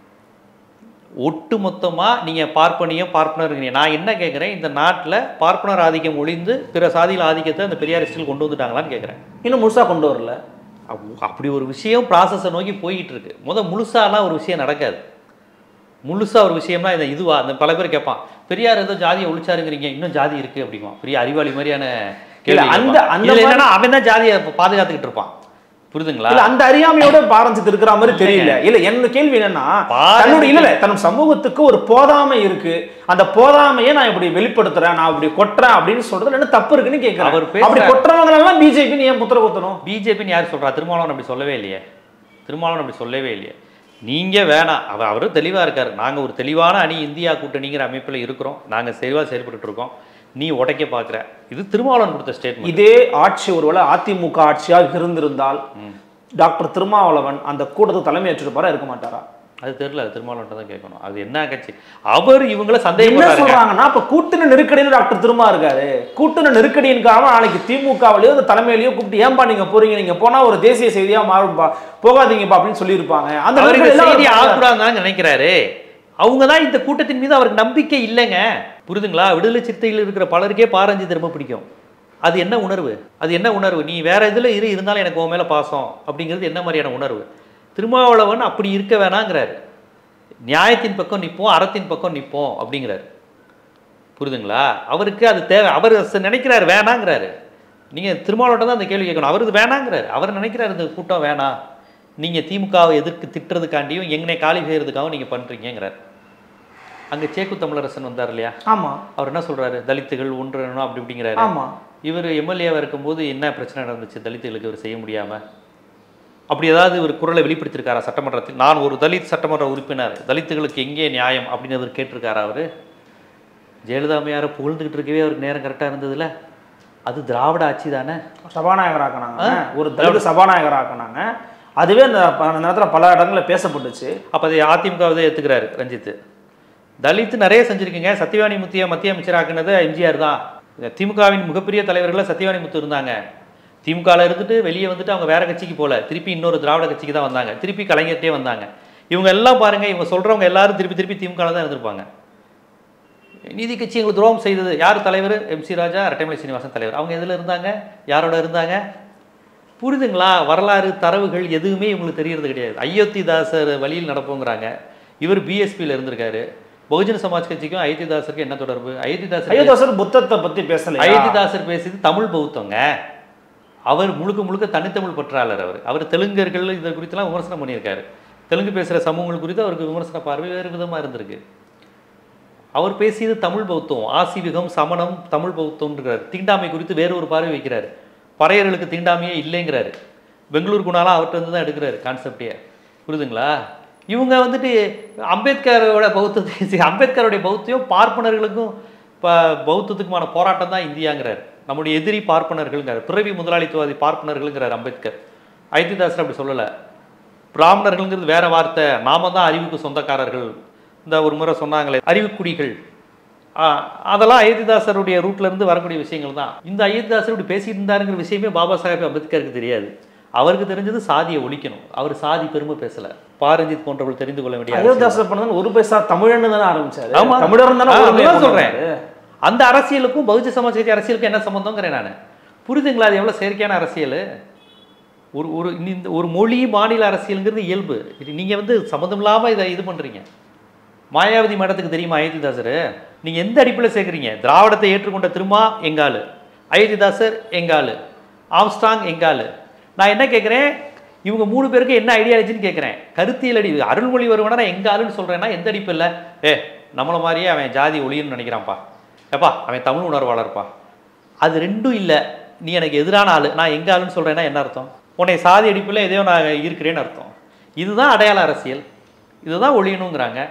ஒட்டு மொத்தமா நீங்க பார்ப்பனியம் பார்ப்பனர் நான் என்ன கேட்குறேன் இந்த நாட்டுல பார்ப்பனர் ஆதிக்கம் ஒழிந்து பிற சாதியில் ஆதிக்கத்தை அந்த பெரியாரிஸ்டில் கொண்டு வந்துட்டாங்களான்னு கேட்குறேன் இன்னும் முழுசா கொண்டு வரல அப்படி ஒரு விஷயம் ப்ராசஸை நோக்கி போயிட்டு இருக்கு முத முழுசாலாம் ஒரு விஷயம் நடக்காது முழுசா ஒரு விஷயம்னா இந்த இதுவா அந்த பல பேர் கேட்பான் பெரியார் ஏதோ ஜாதியை ஒழிச்சாருங்கிறீங்க இன்னும் ஜாதி இருக்கு அப்படிங்குவான் பெரிய அறிவாளி மாதிரியான கேள்வி இல்ல, அந்த- கேட்பான். அந்த இதுல மாதிரி- என்னன்னா அவன் தான் ஜாதியை பாதுகாத்துக்கிட்டு இருப்பான் புரியுதுங்களா இல்ல அந்த அறியாமையோட பாரஞ்சிட்டு இருக்கிற மாதிரி தெரியல இல்ல என்னோட கேள்வி என்னன்னா பாரஞ்சித்து- தன்னுடைய இல்ல இல்ல தன் சமூகத்துக்கு ஒரு போதாமை இருக்கு அந்த போதாமையை நான் இப்படி வெளிப்படுத்துறேன் நான் இப்படி கொட்டுறேன் அப்படின்னு சொல்றது என்ன தப்பு இருக்குன்னு கேட்கிறேன் அவர் பேசுற- அப்படி கொட்டுறவங்க எல்லாம் பிஜேபி ஏன் புத்திர குத்தணும் பிஜேபின்னு யார் சொல்றா திருமாவளவன் அப்படி சொல்லவே இல்லையே திருமாவளவன் அப்படி சொல்லவே இல்லையே நீங்க வேணாம் அவர் அவரும் தெளிவா இருக்காரு நாங்க ஒரு தெளிவான அணி இந்தியா கூட்டணிங்கிற அமைப்புல இருக்கிறோம் நாங்க தெளிவா செயல்பட்டு இருக்கோம் நீ உடைக்க பார்க்குற இது திருமாவளவன் கொடுத்த ஸ்டேட்மெண்ட் இதே ஆட்சி ஒருவேளை அதிமுக ஆட்சியாக இருந்திருந்தால் டாக்டர் திருமாவளவன் அந்த கூட்டத்துக்கு தலைமை ஏற்றிருப்பாரா இருக்க மாட்டாரா அது தெரியல அது திருமாவளவன் தான் கேட்கணும் அது என்ன கட்சி அவர் இவங்கள என்ன சந்தேகப்படுறாங்க சொல்றாங்கன்னா இப்ப கூட்டணி நெருக்கடியில் டாக்டர் திருமா இருக்காரு கூட்டணி நெருக்கடியின் காரணம் நாளைக்கு திமுகவிலயோ அந்த தலைமையிலயோ கூப்பிட்டு ஏன்பா நீங்க போறீங்க நீங்க போனா ஒரு தேசிய செய்தியா மாறும்பா போகாதீங்கப்பா அப்படின்னு சொல்லியிருப்பாங்க அந்த அவர் இந்த நெருக்கடியில செய்தி அவர் ஆகக்கூடாதுன்னு நினைக்கிறாரு அவங்க தான் இந்த கூட்டத்தின் மீது அவருக்கு நம்பிக்கை இல்லைங்க புரிதுங்களா விடுதலை சிறுத்தையில் இருக்கிற பலருக்கே பாரஞ்சி திரும்ப பிடிக்கும் அது என்ன உணர்வு அது என்ன உணர்வு நீ வேற இதுல இரு இருந்தாலும் எனக்கு உன் மேல பாசம் அப்படிங்கிறது என்ன மாதிரியான உணர்வு திருமாவளவன் அப்படி இருக்க வேணாங்கிறாரு நியாயத்தின் பக்கம் நிற்போம் அறத்தின் பக்கம் நிற்போம் அப்படிங்கிறாரு புரிதுங்களா அவருக்கு அது தேவை அவர் ச- நினைக்கிறாரு வேணாங்கிறாரு நீங்க திருமாவளவன் தான் அந்த கேள்வி கேட்கணும் அவர் இது வேணாங்கிறாரு அவர் நினைக்கிறாரு இந்த கூட்டம் வேணாம் நீங்க திமுகவை எதிர்க்கு திட்டுறதுக்காண்டியும் எங்கனே காலி செய்யறதுக்காகவும் நீங்க பண்றீங்கிறார் அங்க சேக்கு தமிழரசன் வந்தார் இல்லையா ஆமா அவர் என்ன சொல்றாரு தலித்துகள் ஒன்றணும் அப்படி இப்படிங்கிறாரு ஆமா இவர் எம்எல்ஏவாக இருக்கும்போது என்ன பிரச்சனை நடந்துச்சு தலித்துகளுக்கு இவர் செய்ய முடியாம அப்படி ஏதாவது ஒரு குரலை வெளிப்படுத்தியிருக்காரா சட்டமன்றத்தில் நான் ஒரு தலித் சட்டமன்ற உறுப்பினர் தலித்துகளுக்கு எங்கே நியாயம் அப்படின்னு அவர் கேட்டிருக்காரா அவர் ஜெயலலிதா அம்மையாரை புகழ்ந்துகிட்டு இருக்கவே அவருக்கு நேரம் கரெக்டாக இருந்ததுல அது திராவிட ஆட்சி தானே சபாநாயகர் ஆக்கினாங்க ஒரு தலித் சபாநாயகர் ஆக்கினாங்க அதுவே அந்த ப- அந்த நேரத்துல பல இடங்கள்ல பேசப்பட்டுச்சு அப்போ அதை அதிமுக இதை ஏற்றுக்கிறாரு ரஞ்சித் தலித் நிறைய செஞ்சுருக்கீங்க சத்யவாணி முத்திய மத்திய அமைச்சராக்குனது எம்ஜிஆர் தான் இந்த திமுகவின் மிகப்பெரிய தலைவர்கள சத்யவாணி முத்து இருந்தாங்க திமுகவில் இருந்துட்டு வெளியே வந்துட்டு அவங்க வேற கட்சிக்கு போல திருப்பி இன்னொரு திராவிட கட்சிக்கு தான் வந்தாங்க திருப்பி கலைஞர்ட்டே வந்தாங்க இவங்க எல்லாம் பாருங்க இவங்க சொல்றவங்க எல்லாரும் திருப்பி திருப்பி திமுகவில் தான் இருந்திருப்பாங்க நீதி கட்சி எங்களுக்கு துரோகம் செய்தது யார் தலைவர் எம்சி ராஜா ரெட்டைமலை சீனிவாசன் தலைவர் அவங்க எதில் இருந்தாங்க யாரோட இருந்தாங்க புரியுதுங்களா வரலாறு தரவுகள் எதுவுமே இவங்களுக்கு தெரியறது கிடையாது அயோத்திதாசர் வழியில் நடப்போங்கிறாங்க இவர் பிஎஸ்பியில் இருந்திருக்காரு பகுஜன சமாஜ் கட்சிக்கும் அயோத்திதாசருக்கும் என்ன தொடர்பு அயோத்திதாசர் அயோத்தாசர் புத்தத்தை பத்தி பேசல அயோத்திதாசர் பேசியது தமிழ் பௌத்தங்க அவர் முழுக்க முழுக்க தனித்தமிழ் பற்றாளர் அவர் அவர் தெலுங்கர்கள் இதை குறித்தெல்லாம் விமர்சனம் பண்ணியிருக்காரு தெலுங்கு பேசுகிற சமூகங்கள் குறித்து அவருக்கு விமர்சன பார்வை வேறு விதமாக இருந்திருக்கு அவர் பேசியது தமிழ் பௌத்தம் ஆசிவிகம் சமணம் தமிழ் பௌத்தம்ன்றார் தீண்டாமை குறித்து வேற ஒரு பார்வை வைக்கிறாரு பறையர்களுக்கு தீண்டாமையே இல்லைங்கிறாரு பெங்களூர் குணாலாம் அவர்கிட்ட இருந்து தான் எடுக்கிறாரு கான்செப்டே புரியுதுங்களா இவங்க வந்துட்டு அம்பேத்கரோட பௌத்தத்தை அம்பேத்கருடைய பௌத்தியம் பார்ப்பனர்களுக்கும் இப்போ பௌத்தத்துக்குமான போராட்டம் தான் இந்தியாங்கிறார் நம்முடைய எதிரி பார்ப்பனர்கள்ங்கிறார் பிறவி முதலாளித்துவாதி பார்ப்பனர்கள்ங்கிறார் அம்பேத்கர் அயோத்திதாசர் அப்படி சொல்லலை பிராமணர்கள்ங்கிறது வேற வார்த்தை நாம தான் அறிவுக்கு சொந்தக்காரர்கள் இந்த ஒரு முறை சொன்னாங்களே அறிவுக்குடிகள் ஆ, அதெல்லாம் அயோத்திதாசருடைய ரூட்ல இருந்து வரக்கூடிய விஷயங்கள் தான் இந்த அயோத்திதாசர் இப்படி பேசிட்டு இருந்தாருங்கிற விஷயமே பாபா சாஹேப் அம்பேத்கருக்கு தெரியாது அவருக்கு தெரிஞ்சது சாதியை ஒழிக்கணும் அவர் சாதி பெருமை பேசல பாரஞ்சித் போன்றவர்கள் தெரிந்து கொள்ள வேண்டிய அவசியம் அயோத்தியாசர் பண்ணது ஒரு பைசா தமிழன்னு தானே ஆரம்பிச்சாரு ஆமா. தமிழர் தானே ஆ, ஒரு அதுதான் சொல்றேன் அந்த அரசியலுக்கும் பகுஜ சமாஜ் கட்சி அரசியலுக்கும் என்ன சம்பந்தங்கிறேன் நான் புரிதுங்களா அது எவ்வளவு செயற்கையான அரசியல் ஒரு ஒரு இந்த ஒரு மொழி மாநில அரசியலுங்கிறது இயல்பு இது நீங்க வந்து சம்மந்தம் இல்லாம இதை இது பண்றீங்க மாயாவதி மேடத்துக்கு தெரியுமா அயோத்திதாசர் நீங்க எந்த அடிப்படையில் சேர்க்குறீங்க திராவிடத்தை ஏற்றுக்கொண்ட திருமா எங்காலு அயோத்திதாசர் எங்காலு ஆம்ஸ்டாங் எங்காலு நான் என்ன கேட்குறேன் இவங்க மூணு பேருக்கு என்ன ஐடியாலஜின்னு கேட்குறேன் கருத்தியல் அடி அருள்மொழி வருவனா நான் எங்க ஆளுன்னு சொல்கிறேன்னா எந்த அடிப்பு இல்லை ஏ நம்மளை மாதிரியே அவன் ஜாதி ஒளியன்னு நினைக்கிறான்ப்பா ஏப்பா அவன் தமிழ் உணர்வாளர்ப்பா அது ரெண்டும் இல்லை நீ எனக்கு எதிரான ஆளு நான் எங்க ஆளுன்னு சொல்கிறேன்னா என்ன அர்த்தம் உன்னை சாதி அடிப்பில் எதையோ நான் இருக்கிறேன்னு அர்த்தம் இதுதான் அடையாள அரசியல் இதுதான் ஒழியணுங்கிறாங்க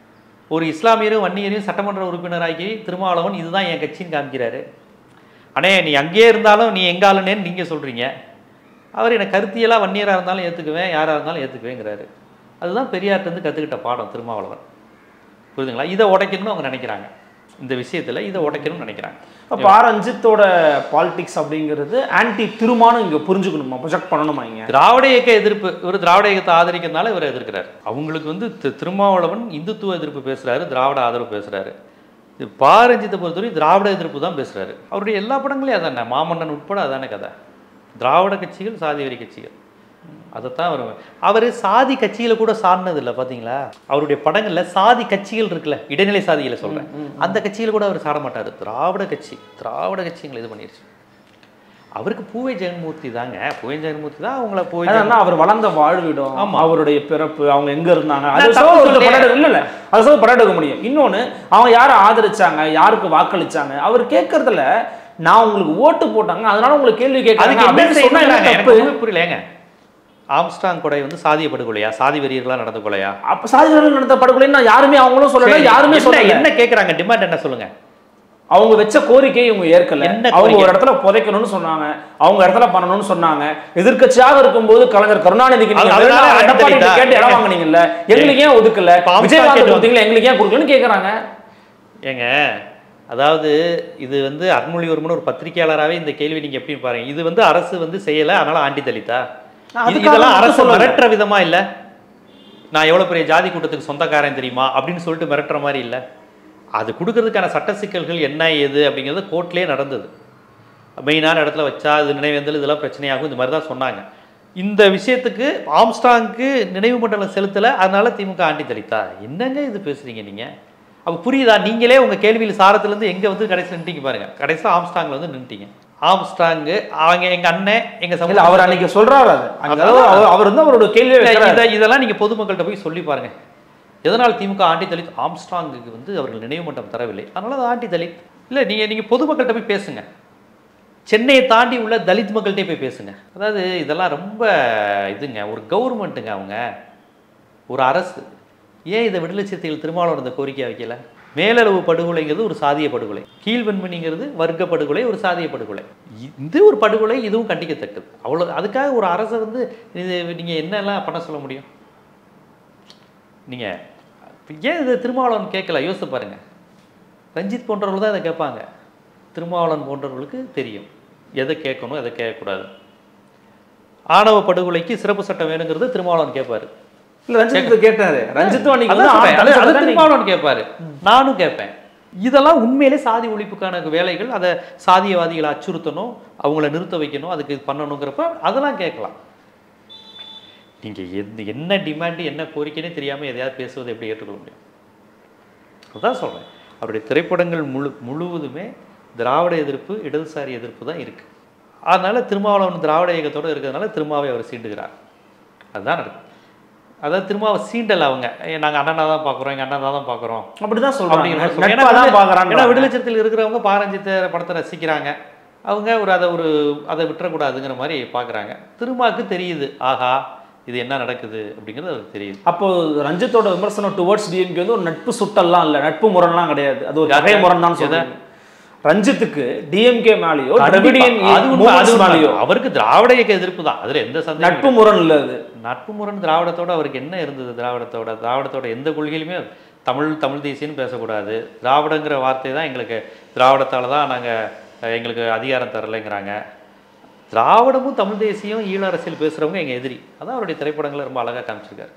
ஒரு இஸ்லாமியரும் வன்னியரையும் சட்டமன்ற உறுப்பினராக்கி திருமாவளவன் இதுதான் என் கட்சின்னு காமிக்கிறாரு அண்ணே நீ அங்கேயே இருந்தாலும் நீ எங்க ஆளுனேன்னு நீங்கள் சொல்கிறீங்க அவர் எனக்கு கருத்தியலாக வன்னியராக இருந்தாலும் ஏற்றுக்குவேன் யாராக இருந்தாலும் ஏற்றுக்குவேங்கிறாரு அதுதான் பெரியார்ட்டேருந்து கற்றுக்கிட்ட பாடம் திருமாவளவன் புரியுதுங்களா இதை உடைக்கணும்னு அவங்க நினைக்கிறாங்க இந்த விஷயத்தில் இதை உடைக்கணும்னு நினைக்கிறாங்க அப்ப ஆர் ரஞ்சித்தோட பாலிடிக்ஸ் அப்படிங்கிறது ஆன்டி திருமானு இங்க புரிஞ்சுக்கணுமா ப்ரொஜெக்ட் பண்ணணுமா இங்க திராவிட இயக்க எதிர்ப்பு இவர் திராவிட இயக்கத்தை ஆதரிக்கிறதுனால இவர் எதிர்க்கிறார் அவங்களுக்கு வந்து தி- திருமாவளவன் இந்துத்துவ எதிர்ப்பு பேசுறாரு திராவிட ஆதரவு பேசுறாரு இது பாரஞ்சித்தை பொறுத்தவரை திராவிட எதிர்ப்பு தான் பேசுறாரு அவருடைய எல்லா படங்களையும் அதானே மாமன்னன் உட்பட அதானே கதை திராவிட கட்சிகள் சாதி வெறி கட்சிகள் அதைத்தான் அவர் அவர் சாதி கட்சிகளை கூட சார்ந்தது இல்லை பார்த்தீங்களா அவருடைய படங்கள்ல சாதி கட்சிகள் இருக்குல்ல இடைநிலை சாதிகளை சொல்றேன் அந்த கட்சிகளை கூட அவர் சாட மாட்டாரு திராவிட கட்சி திராவிட கட்சிகளை இது பண்ணிருச்சு அவருக்கு பூவை ஜெகன்மூர்த்தி தாங்க பூவை ஜெகன்மூர்த்தி தான் அவங்கள பூவை அதான் அவர் வளர்ந்த வாழ்விடம் ஆமா. அவருடைய பிறப்பு அவங்க எங்க இருந்தாங்க நான் அது தப்பு சோ ஒரு சொல்லலையே. படம் எடுக்க- இல்ல இல்ல அது சோ படம் எடுக்க முடியும் இன்னொன்னு அவங்க யாரை ஆதரிச்சாங்க யாருக்கு வாக்களிச்சாங்க அவர் கேட்கறதுல நான் உங்களுக்கு ஓட்டு போட்டாங்க அதனால உங்களுக்கு கேள்வி அதுக்கு கேட்கறாங்க என்ன அப்படின்னு சொன்னா என்ன செய்யறாங்க எனக்கு தப்பு ஒண்ணுமே புரியலங்க ஆம்ஸ்டாங் கொலை வந்து சாதிய படுகொலையா சாதி வெறியர்களா நடந்த கொலையா அப்ப சாதிகள் நடந்த படுகொலைன்னு நான் யாருமே அவங்களும் சொல்லல சரி, யாருமே என்ன- சொல்லல என்ன கேக்குறாங்க டிமாண்ட் என்ன சொல்லுங்க அவங்க வச்ச கோரிக்கையை இவங்க ஏற்கல என்ன அவங்க கோரிக்கை? ஒரு இடத்துல புதைக்கணும்னு சொன்னாங்க அவங்க இடத்துல பண்ணணும்னு சொன்னாங்க எதிர்க்கட்சியாக இருக்கும்போது கலைஞர் கருணாநிதிக்கு நீங்க அது- அதனால வேணா எடப்பாடி அடித்தடிதா? கேட்டு இடம் வாங்குனீங்கல்ல எங்களுக்கு ஏன் ஒதுக்கல இப்ப அமித்ஷா விஜயகாந்த் கேட்டு கொடுத்தீங்களா எங்களுக்கு ஏன் கொடுக்கலன்னு கேக்குறாங்க ஏங்க அதாவது இது வந்து அருள்மொழிவர்மன் ஒரு பத்திரிகையாளராகவே இந்த கேள்வி நீங்க எப்படி பாருங்க இது வந்து அரசு வந்து செய்யல அதனால ஆண்டி தலித்தா நான் இது- அதுக்காக இதெல்லாம் மட்டும் அரசு சொல்லல. மிரட்டுற விதமா இல்ல நான் எவ்வளவு பெரிய ஜாதி கூட்டத்துக்கு சொந்தக்காரன் தெரியுமா அப்படின்னு சொல்லிட்டு மிரட்டுற மாதிரி இல்ல அது கொடுக்கறதுக்கான சட்ட சிக்கல்கள் என்ன ஏது அப்படிங்கிறது கோர்ட்லயே நடந்தது மெயினான இடத்துல வச்சா இது நினைவேந்தல் இதெல்லாம் பிரச்சனையாகும் இந்த மாதிரி தான் சொன்னாங்க இந்த விஷயத்துக்கு ஆம்ஸ்டாங்க்கு நினைவு மண்டலம் செலுத்தல அதனால திமுக ஆண்டி தலித்தா என்னங்க இது பேசுறீங்க நீங்க அப்ப புரியுதா நீங்களே உங்க கேள்வியில் சாரத்துல இருந்து எங்க வந்து கடைசியில் நின்ட்டீங்க பாருங்க கடைசியில் ஆம்ஸ்டாங்ல வந்து நின்ட்டீங்க ஆம்ஸ்டாங்கு அவங்க எங்க அண்ணன் எங்க இல்ல சமூக அவர் அன்னைக்கு சொல்றாரு அது அங்க அதான். அதாவது அவர் அவர் வந்து அவரோட கேள்வியை இல்ல, வைக்கிறாரு இத- இதெல்லாம் நீங்க பொதுமக்கள்கிட்ட போய் சொல்லி பாருங்க எதனால் திமுக ஆண்டி தலித் ஆம்ஸ்டாங்குக்கு வந்து அவர்கள் நினைவு மன்றம் தரவில்லை அதனால அது ஆண்டி தலித் இல்ல நீங்க நீங்க பொதுமக்கள்கிட்ட போய் பேசுங்க சென்னையை தாண்டி உள்ள தலித் மக்கள்கிட்டே போய் பேசுங்க அதாவது இதெல்லாம் ரொம்ப இதுங்க ஒரு கவர்மெண்ட்டுங்க அவங்க ஒரு அரசு ஏன் இதை விடுதலை சிறுத்தைகள் திருமாவளவன் இந்த கோரிக்கை வைக்கல மேலளவு படுகொலைங்கிறது ஒரு சாதிய படுகொலை கீழ்வன்மணிங்கிறது வர்க்க படுகொலை ஒரு சாதிய படுகொலை இ- இது ஒரு படுகொலை இதுவும் கண்டிக்கத்தக்கது அவ்வளோ அதுக்காக ஒரு அரசை வந்து இது நீங்கள் என்னெல்லாம் பண்ண சொல்ல முடியும் நீங்கள் ஏன் இது திருமாவளவன் கேட்கல யோசித்து பாருங்க ரஞ்சித் போன்றவர்கள் தான் இதை கேட்பாங்க திருமாவளவன் போன்றவர்களுக்கு தெரியும் எதை கேட்கணும் எதை கேட்கக்கூடாது ஆணவ படுகொலைக்கு சிறப்பு சட்டம் வேணுங்கிறது திருமாவளவன் கேட்பாரு இல்ல ரஞ்சித் கேட்டாரு ரஞ்சித்தும் அன்னைக்கு அதான் வந்து சொல்றேன். அது- ஆ- அது தான் திருமாவளவன் கேட்பாரு நானும் கேட்பேன் இதெல்லாம் உண்மையிலே சாதி ஒழிப்புக்கான வேலைகள் அதை சாதியவாதிகளை அச்சுறுத்தணும் அவங்கள நிறுத்த வைக்கணும் அதுக்கு இது பண்ணணுங்கிறப்ப அதெல்லாம் கேட்கலாம் நீங்க எந்த என்ன டிமாண்டு என்ன கோரிக்கைனே தெரியாம எதையாவது பேசுவதை எப்படி ஏற்றுக்கொள்ள முடியும் அதான் சொல்றேன் அவருடைய திரைப்படங்கள் முழு முழுவதுமே திராவிட எதிர்ப்பு இடதுசாரி எதிர்ப்பு தான் இருக்கு அதனால திருமாவளவன் திராவிட இயக்கத்தோட இருக்கிறதுனால திருமாவை அவர் சீண்டுகிறார் அதுதான் நடக்கும் அதாவது திரும்ப சீண்டல் அவங்க ஏ, நாங்க அண்ணனா தான் பார்க்குறோம் எங்க அண்ணனா தான் பார்க்குறோம் அப்படிதான் அப்படிங்கிற மாதிரி சொல்றாங்க சொல்றாங்க. நட்பா தான் ஏன்னா பாக்குறாங்க விடுதலை சிறுத்தையில் இருக்கிறவங்க பாரஞ்சித்த படத்தை ரசிக்கிறாங்க அவங்க ஒரு அதை ஒரு அதை விட்டுறக்கூடாதுங்கிற மாதிரி பார்க்குறாங்க திருமாக்கு தெரியுது ஆஹா இது என்ன நடக்குது அப்படிங்கிறது அவருக்கு தெரியுது அப்போ ரஞ்சித்தோட விமர்சனம் டுவர்ட்ஸ் டிஎம்கே வந்து ஒரு நட்பு சுட்டெல்லாம் இல்ல நட்பு முரண்லாம் கிடையாது அது ஒரு யாரு? நகை முரண் தான் சொல்றேன் ரஞ்சித்துக்கு டிஎம்கே மேலேயோ திராவிடியன் அது உண்மை, அது movements உண்மை. மேலேயோ அவருக்கு திராவிட இயக்க எதிர்ப்பு தான் அதுல எந்த சந்தேகம் நட்பு முரண் இல்ல அது நட்பு முரண் திராவிடத்தோட அவருக்கு என்ன இருந்தது திராவிடத்தோட திராவிடத்தோட எந்த கொள்கையிலுமே தமிழ் தமிழ் தேசியன்னு பேசக்கூடாது திராவிடங்கிற வார்த்தை தான் எங்களுக்கு திராவிடத்தால தான் நாங்கள் எங்களுக்கு அதிகாரம் தரலைங்கிறாங்க திராவிடமும் தமிழ் தேசியம் ஈழ அரசியல் பேசுகிறவங்க எங்கள் எதிரி அதான் அவருடைய திரைப்படங்களை ரொம்ப அழகாக காமிச்சிருக்காரு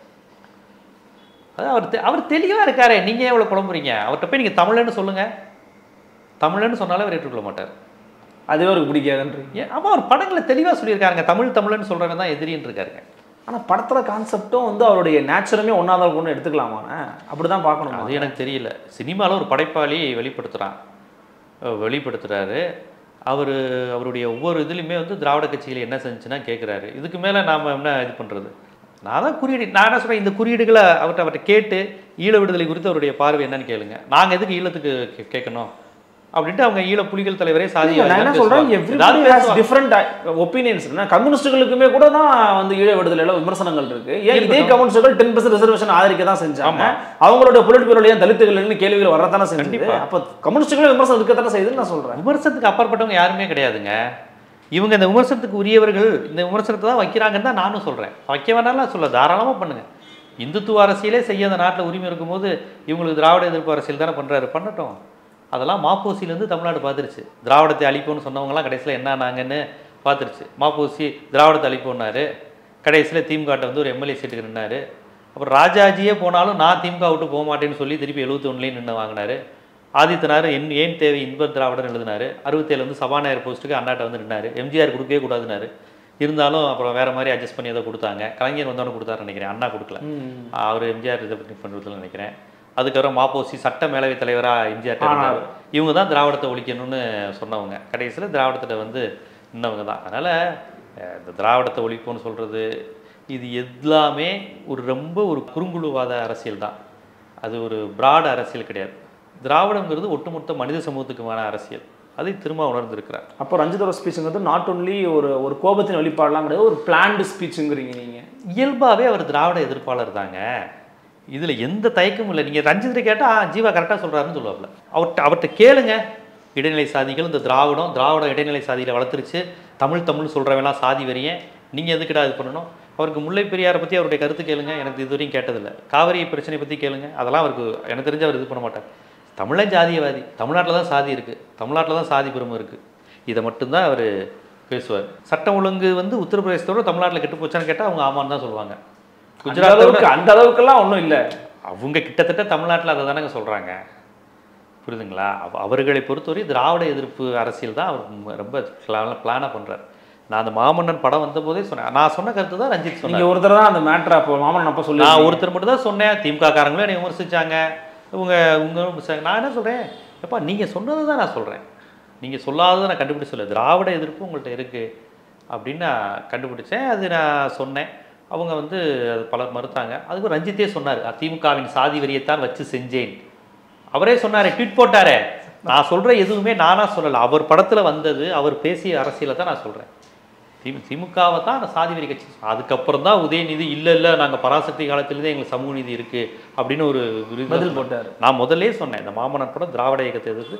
அதான் அவர் தெ- அவர் தெளிவாக இருக்காரே நீங்கள் ஏன் இவ்வளோ குழம்புறீங்க அவர்கிட்ட போய் நீங்கள் தமிழன்னு சொல்லுங்கள் தமிழன்னு சொன்னாலே அவர் ஏற்றுக்கொள்ள மாட்டார் அதுவே அவருக்கு பிடிக்காதுன்றீங்க ஏன் ஆமாம் அவர் படங்களை தெளிவாக சொல்லியிருக்காருங்க தமிழ் தமிழன்னு சொல்கிறவங்க தான் எதிரின்னு இருக்காருங்க ஆனா படத்துல கான்செப்டும் வந்து அவருடைய நேச்சருமே ஒன்னாதான் இருக்கும்னு எடுத்துக்கலாமாண்ணே அப்படிதான் பார்க்கணும் அது எனக்கு தெரியல சினிமாவில் ஒரு படைப்பாளி வெளிப்படுத்துகிறான் வெளிப்படுத்துகிறாரு அவர் அவருடைய ஒவ்வொரு இதுலையுமே வந்து திராவிட கட்சிகள் என்ன செஞ்சுன்னா கேட்குறாரு இதுக்கு மேலே நாம் என்ன இது பண்ணுறது நான் தான் குறியீடு நான் என்ன சொல்கிறேன் இந்த குறியீடுகளை அவர்கிட்ட அவர்கிட்ட கேட்டு ஈழ விடுதலை குறித்து அவருடைய பார்வை என்னன்னு கேளுங்க நாங்கள் எதுக்கு ஈழத்துக்கு கே- கேட்கணும் அப்படின்ட்டு அவங்க ஈழ புலிகள் தலைவரே சாதி நான் என்ன சொல்றேன் எவ்ரிபடி ஹேஸ் டிஃப்ரெண்ட் ஒப்பீனியன்ஸ் கம்யூனிஸ்டுகளுக்குமே கூட தான் வந்து ஈழ விடுதலையில விமர்சனங்கள் இருக்கு ஏன் இதே கம்யூனிஸ்டுகள் டென் பர்சன்ட் ரிசர்வேஷன் ஆதரிக்க தான் செஞ்சாங்க அவங்களுடைய பொலிட்டிபியூரல் ஏன் தலித்துகள்னு கேள்விகள் வரத்தானே செஞ்சது கண்டிப்பா. அப்ப கம்யூனிஸ்டுகளே விமர்சனம் இருக்கத்தானே செய்யுதுன்னு நான் சொல்றேன் விமர்சனத்துக்கு அப்பாற்பட்டவங்க யாருமே கிடையாதுங்க இவங்க இந்த விமர்சனத்துக்கு உரியவர்கள் இந்த விமர்சனத்தை தான் வைக்கிறாங்கன்னு தான் நானும் சொல்கிறேன் வைக்க வேணாலும் சொல்ல தாராளமாக பண்ணுங்க இந்துத்துவ அரசியலே செய்ய அந்த நாட்டில் உரிமை இருக்கும்போது இவங்களுக்கு திராவிட எதிர்ப்பு அரசியல் தானே பண்ணுறாரு பண்ணட்டும் அதெல்லாம் மாப்போசிலேருந்து தமிழ்நாடு பார்த்துருச்சு திராவிடத்தை அழிப்போம்னு சொன்னவங்கலாம் கடைசியில் என்ன ஆனாங்கன்னு பார்த்துருச்சு மாப்போசி திராவிடத்தை அழிப்போம்னாரு கடைசியில் திமுகட்ட வந்து ஒரு எம்எல்ஏ சீட்டுக்கு நின்னாரு அப்புறம் ராஜாஜியே போனாலும் நான் திமுக விட்டு போக மாட்டேன்னு சொல்லி திருப்பி எழுபத்தொன்னுலேயும் நின்று வாங்கினாரு ஆதித்தனார் என் ஏன் தேவை இன்ப திராவிடன் எழுதினாரு அறுபத்தேழு வந்து சபாநாயகர் போஸ்ட்டுக்கு அண்ணாட்ட வந்து நின்னாரு எம்ஜிஆர் கொடுக்கவே கூடாதுனாரு இருந்தாலும் அப்புறம் வேற மாதிரி அட்ஜஸ்ட் பண்ணி ஏதோ கொடுத்தாங்க கலைஞர் வந்தவொடனே கொடுத்தாருன்னு நினைக்கிறேன் அண்ணா கொடுக்கல அவர் எம்ஜிஆர் இதை பண்ணி பண்ணுறதுல நினைக்கிறேன் அதுக்கப்புறம் மாப்போசி சட்ட மேலவை தலைவராக எம்ஜிஆர் இருந்தார் இவங்க தான் திராவிடத்தை ஒழிக்கணும்னு சொன்னவங்க கடைசியில் திராவிடத்தில் வந்து நின்னவங்க தான் அதனால் இந்த திராவிடத்தை ஒழிப்போம்னு சொல்கிறது இது எல்லாமே ஒரு ரொம்ப ஒரு குறுங்குழுவாத அரசியல் தான் அது ஒரு பிராட் அரசியல் கிடையாது திராவிடங்கிறது ஒட்டுமொத்த மனித சமூகத்துக்குமான அரசியல் அதை திரும்ப உணர்ந்திருக்கிறார் அப்போ ரஞ்சிதோட ஸ்பீச்சுங்கிறது நாட் ஒன்லி ஒரு ஒரு கோபத்தின் வெளிப்பாடலாம் கிடையாது ஒரு பிளான்டு ஸ்பீச்சுங்கிறீங்க நீங்க இயல்பாகவே அவர் திராவிட எதிர்ப்பாளர் தாங்க இதில் எந்த தயக்கமும் இல்லை நீங்கள் ரஞ்சித்தை கேட்டால் ஜீவா கரெக்டாக சொல்கிறாருன்னு சொல்லுவாப்புல அவர்கிட்ட அவர்கிட்ட கேளுங்க இடைநிலை சாதிகள் இந்த திராவிடம் திராவிட இடைநிலை சாதியில் வளர்த்துருச்சு தமிழ் தமிழ் சொல்கிறவெல்லாம் சாதி வெறியன் நீங்கள் எதுக்கிட்ட இது பண்ணணும் அவருக்கு முல்லை பெரியாரை பற்றி அவருடைய கருத்து கேளுங்க எனக்கு இதுவரையும் கேட்டதில்லை காவிரி பிரச்சனை பற்றி கேளுங்க அதெல்லாம் அவருக்கு எனக்கு தெரிஞ்ச அவர் இது பண்ண மாட்டார் தமிழன் ஜாதியவாதி தமிழ்நாட்டில் தான் சாதி இருக்குது தமிழ்நாட்டில் தான் சாதி பெருமை இருக்குது இதை மட்டும்தான் அவர் பேசுவார் சட்டம் ஒழுங்கு வந்து உத்தரப்பிரதேசத்தோட தமிழ்நாட்டில் கெட்டு போச்சான்னு கேட்டால் அவங்க ஆமான்னு தான் சொல்லுவாங்க அந்த குஜராத் அளவுக்கு அந்த அளவுக்குலாம் ஒன்றும் இல்லை அவங்க கிட்டத்தட்ட தமிழ்நாட்டில் அதை தானங்க சொல்கிறாங்க புரியுதுங்களா அவ- அவர்களை பொறுத்தவரை திராவிட எதிர்ப்பு அரசியல் தான் அவர் ம- ரொம்ப பிளானாக பண்ணுறாரு நான் அந்த மாமன்னன் படம் வந்தபோதே சொன்னேன் நான் சொன்ன கருத்து தான் ரஞ்சித் சொன்னார் நீங்க ஒருத்தர் தான் அந்த மேட்ரு அப்போ மாமன் அப்போ சொல்லி நான் ஒருத்தர் மட்டும் தான் சொன்னேன் திமுக காரங்களும் என்னை விமர்சிச்சாங்க இவங்க இவங்க விமர்சிச்சாங்க நான் என்ன சொல்கிறேன் எப்பா நீங்கள் சொன்னதை தான் நான் சொல்கிறேன் நீங்கள் சொல்லாததை நான் கண்டுபிடிச்சு சொல்ல திராவிட எதிர்ப்பு உங்கள்கிட்ட இருக்குது அப்படின்னு நான் கண்டுபிடிச்சேன் அது நான் சொன்னேன் அவங்க வந்து அது பலர் மறுத்தாங்க அதுக்கு ரஞ்சித்தே சொன்னார் திமுகவின் சாதி வெறியைத்தான் வச்சு செஞ்சேன் அவரே சொன்னாரே ட்வீட் போட்டாரே நான் சொல்கிற எதுவுமே நானா சொல்லலை அவர் படத்தில் வந்தது அவர் பேசிய அரசியலை தான் நான் சொல்கிறேன் திமு திமுகவை தான் அந்த சாதி வெறி கட்சி அதுக்கப்புறம் தான் உதயநிதி இல்லை இல்லை நாங்கள் பராசக்தி காலத்துலேருந்தே எங்களுக்கு சமூக நீதி இருக்குது அப்படின்னு ஒரு விருது பதில் போட்டாரு. நான் முதல்லே சொன்னேன் இந்த மாமன்னர் படம் திராவிட இயக்கத்தை எதிர்த்து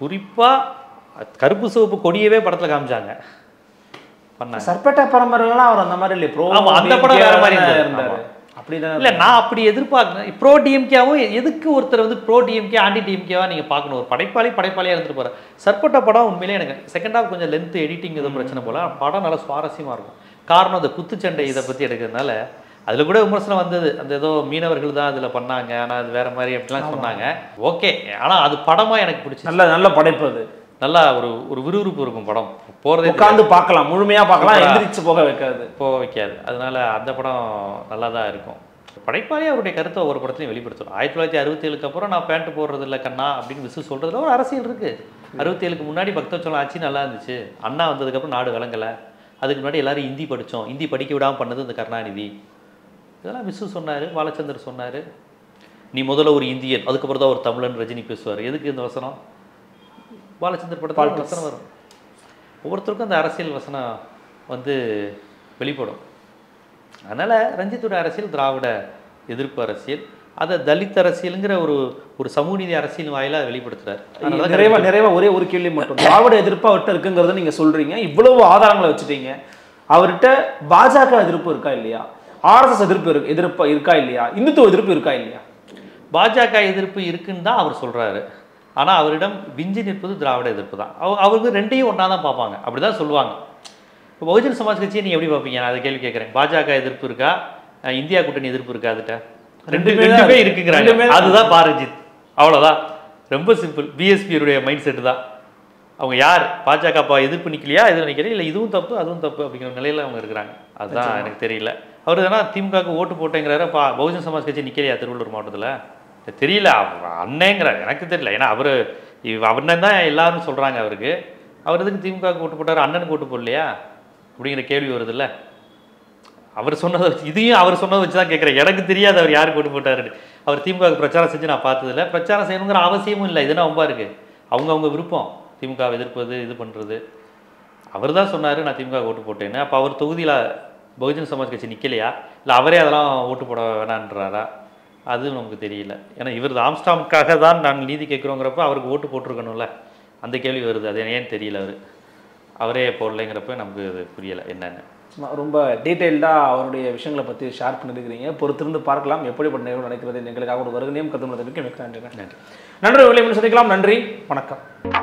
குறிப்பாக கருப்பு சிவப்பு கொடியவே படத்தில் காமிச்சாங்க பண்ணாங்க சர்பேட்டா பரம்பரைலாம் அவர் அந்த மாதிரி இல்லை ப்ரோ ஆமா, அந்த படம் வேற மாதிரி இருந்தது. இருந்தாரு ஆமா. அப்படிதான் இல்லை நான் அப்படி எதிர்பார்க்குறேன் ப்ரோ டிஎம்கேவும் எதுக்கு ஒருத்தர் வந்து ப்ரோ டிஎம்கே ஆன்டி டிஎம்கேவா நீங்கள் பார்க்கணும் ஒரு படைப்பாளி படைப்பாளியாக இருந்துட்டு போகிறார் சர்பட்ட படம் உண்மையிலே எனக்கு செகண்ட் ஹாஃப் கொஞ்சம் லென்த் எடிட்டிங் எதுவும் பிரச்சனை போல படம் நல்லா சுவாரஸ்யமாக இருக்கும் காரணம் அந்த குத்துச்சண்டை இதை பற்றி எடுக்கிறதுனால அதில் கூட விமர்சனம் வந்தது அந்த ஏதோ மீனவர்கள் தான் அதில் பண்ணாங்க ஆனால் அது வேற மாதிரி அப்படிலாம் சொன்னாங்க ஓகே ஆனால் அது படமாக எனக்கு பிடிச்சி நல்ல நல்ல படைப்பு அது நல்லா ஒரு ஒரு விறுவிறுப்பு இருக்கும் படம் போகிறதே உட்காந்து பார்க்கலாம் முழுமையா பார்க்கலாம் சூப்பரா. எந்திரிச்சு போக வைக்காது போக வைக்காது அதனால அந்த படம் நல்லா தான் இருக்கும் படைப்பாளி அவருடைய கருத்தை ஒவ்வொரு படத்துலையும் வெளிப்படுத்தணும் ஆயிரத்தி தொள்ளாயிரத்தி அறுபத்தேழுக்கு அப்புறம் நான் பேண்ட் போடுறது இல்லை கண்ணா அப்படின்னு விசு சொல்றதுல ஒரு அரசியல் இருக்கு அறுபத்தேழுக்கு முன்னாடி பக்தவச்சலம் ஆட்சி நல்லா இருந்துச்சு அண்ணா வந்ததுக்கப்புறம் நாடு விளங்கலை அதுக்கு முன்னாடி எல்லாரும் ஹிந்தி படித்தோம் ஹிந்தி படிக்க விடாமல் பண்ணது இந்த கருணாநிதி இதெல்லாம் விசு சொன்னார் பாலச்சந்தர் சொன்னார் நீ முதல்ல ஒரு இந்தியன் அதுக்கப்புறம் தான் ஒரு தமிழன் ரஜினி பேசுவார் எதுக்கு இந்த வசனம் பாலச்சந்தர் படத்தில் வசனம் வரும் ஒவ்வொருத்தருக்கும் அந்த அரசியல் வசனம் வந்து வெளிப்படும் அதனால் ரஞ்சித்தோட அரசியல் திராவிட எதிர்ப்பு அரசியல் அதை தலித் அரசியலுங்கிற ஒரு ஒரு சமூக நீதி அரசியல் வாயிலாக வெளிப்படுத்துறாரு அதனால தான் நிறைவா நிறைவா ஒரே ஒரு கேள்வி மட்டும் திராவிட எதிர்ப்பு அவர்கிட்ட இருக்குங்கிறத நீங்க சொல்றீங்க இவ்வளவு ஆதாரங்களை வச்சுட்டீங்க அவர்கிட்ட பாஜக எதிர்ப்பு இருக்கா இல்லையா ஆர்எஸ்எஸ் எதிர்ப்பு இருக்கு எதிர்ப்பு இருக்கா இல்லையா இந்துத்துவ எதிர்ப்பு இருக்கா இல்லையா பாஜக எதிர்ப்பு இருக்குன்னு தான் அவர் சொல்றாரு ஆனால் அவரிடம் விஞ்சி நிற்பது திராவிட எதிர்ப்பு தான் அவ அவருக்கு ரெண்டையும் ஒன்றா தான் பார்ப்பாங்க அப்படி தான் சொல்லுவாங்க இப்போ பகுஜன் சமாஜ் கட்சியை நீ எப்படி பார்ப்பீங்க நான் அதை கேள்வி கேட்குறேன் பாஜக எதிர்ப்பு இருக்கா அஹ் இந்தியா கூட்டணி எதிர்ப்பு இருக்கா அதுட்ட ரெண்டு ரெண்டுமே தான் ரெண்டுமே இருக்கு. இருக்குங்கிறாங்க ரெண்டுமே தான் அதுதான் பாரஞ்சித் அவ்வளோதான் ரொம்ப சிம்பிள் பிஎஸ்பியுடைய மைண்ட் செட்டு தான் அவங்க யார் பாஜக பா எதிர்ப்பு நிற்கலையா எதுவும் நிற்கலையா இல்லை இதுவும் தப்பு அதுவும் தப்பு அப்படிங்கிற நிலையில் அவங்க இருக்கிறாங்க அதுதான் எனக்கு தெரியல அவர் தானே திமுகவுக்கு ஓட்டு போட்டேங்கிறாரு பா பகுஜன் சமாஜ் கட்சி நிற்கலையா திருவள்ளூர் மாவட்டத்தில் தெரியல அவர் அண்ணேங்கிறார் எனக்கு தெரியல ஏன்னா அவர் அண்ணன் தான் எல்லாரும் சொல்கிறாங்க அவருக்கு அவர் எதுக்கு திமுகவுக்கு ஓட்டு போட்டார் அண்ணனுக்கு ஓட்டு போடலையா அப்படிங்கிற கேள்வி வருதுல்ல அவர் சொன்னதை வச்சு இதையும் அவர் சொன்னதை வச்சு தான் கேட்குறேன் எனக்கு தெரியாது அவர் யாருக்கு ஓட்டு போட்டாருன்னு அவர் திமுகவுக்கு பிரச்சாரம் செஞ்சு நான் பார்த்ததில்ல பிரச்சாரம் செய்யணுங்கிற அவசியமும் இல்லை இதுனா ரொம்ப இருக்கு அவங்க அவங்க விருப்பம் திமுக வை எதிர்ப்பது இது பண்ணுறது அவர் தான் சொன்னார் நான் திமுக ஓட்டு போட்டேன்னு அப்போ அவர் தொகுதியில் பகுஜன் சமாஜ் கட்சி நிற்கலையா இல்லை அவரே அதெல்லாம் ஓட்டு போட வேணான்றாரா அது நமக்கு தெரியல ஏன்னா இவர் ஆம்ஸ்டாமுக்காக தான் நான் நீதி கேட்குறோங்கிறப்ப அவருக்கு ஓட்டு போட்டிருக்கணும்ல அந்த கேள்வி வருது அது ஏன்னு தெரியல அவர் அவரே போடலைங்கிறப்ப நமக்கு இது புரியலை என்னென்னு சும்மா ரொம்ப டீட்டெயில்டாக அவருடைய விஷயங்களை பற்றி ஷேர் பண்ணிருக்கிறீங்க பொறுத்திருந்து பார்க்கலாம் எப்படிப்பட்ட நிகழ்வு நடக்கிறது எங்களுக்காக ஒரு வருகனையும் கருத்து மிக்க மிக்க நன்றி நன்றி நன்றி விலை சந்திக்கலாம் நன்றி வணக்கம்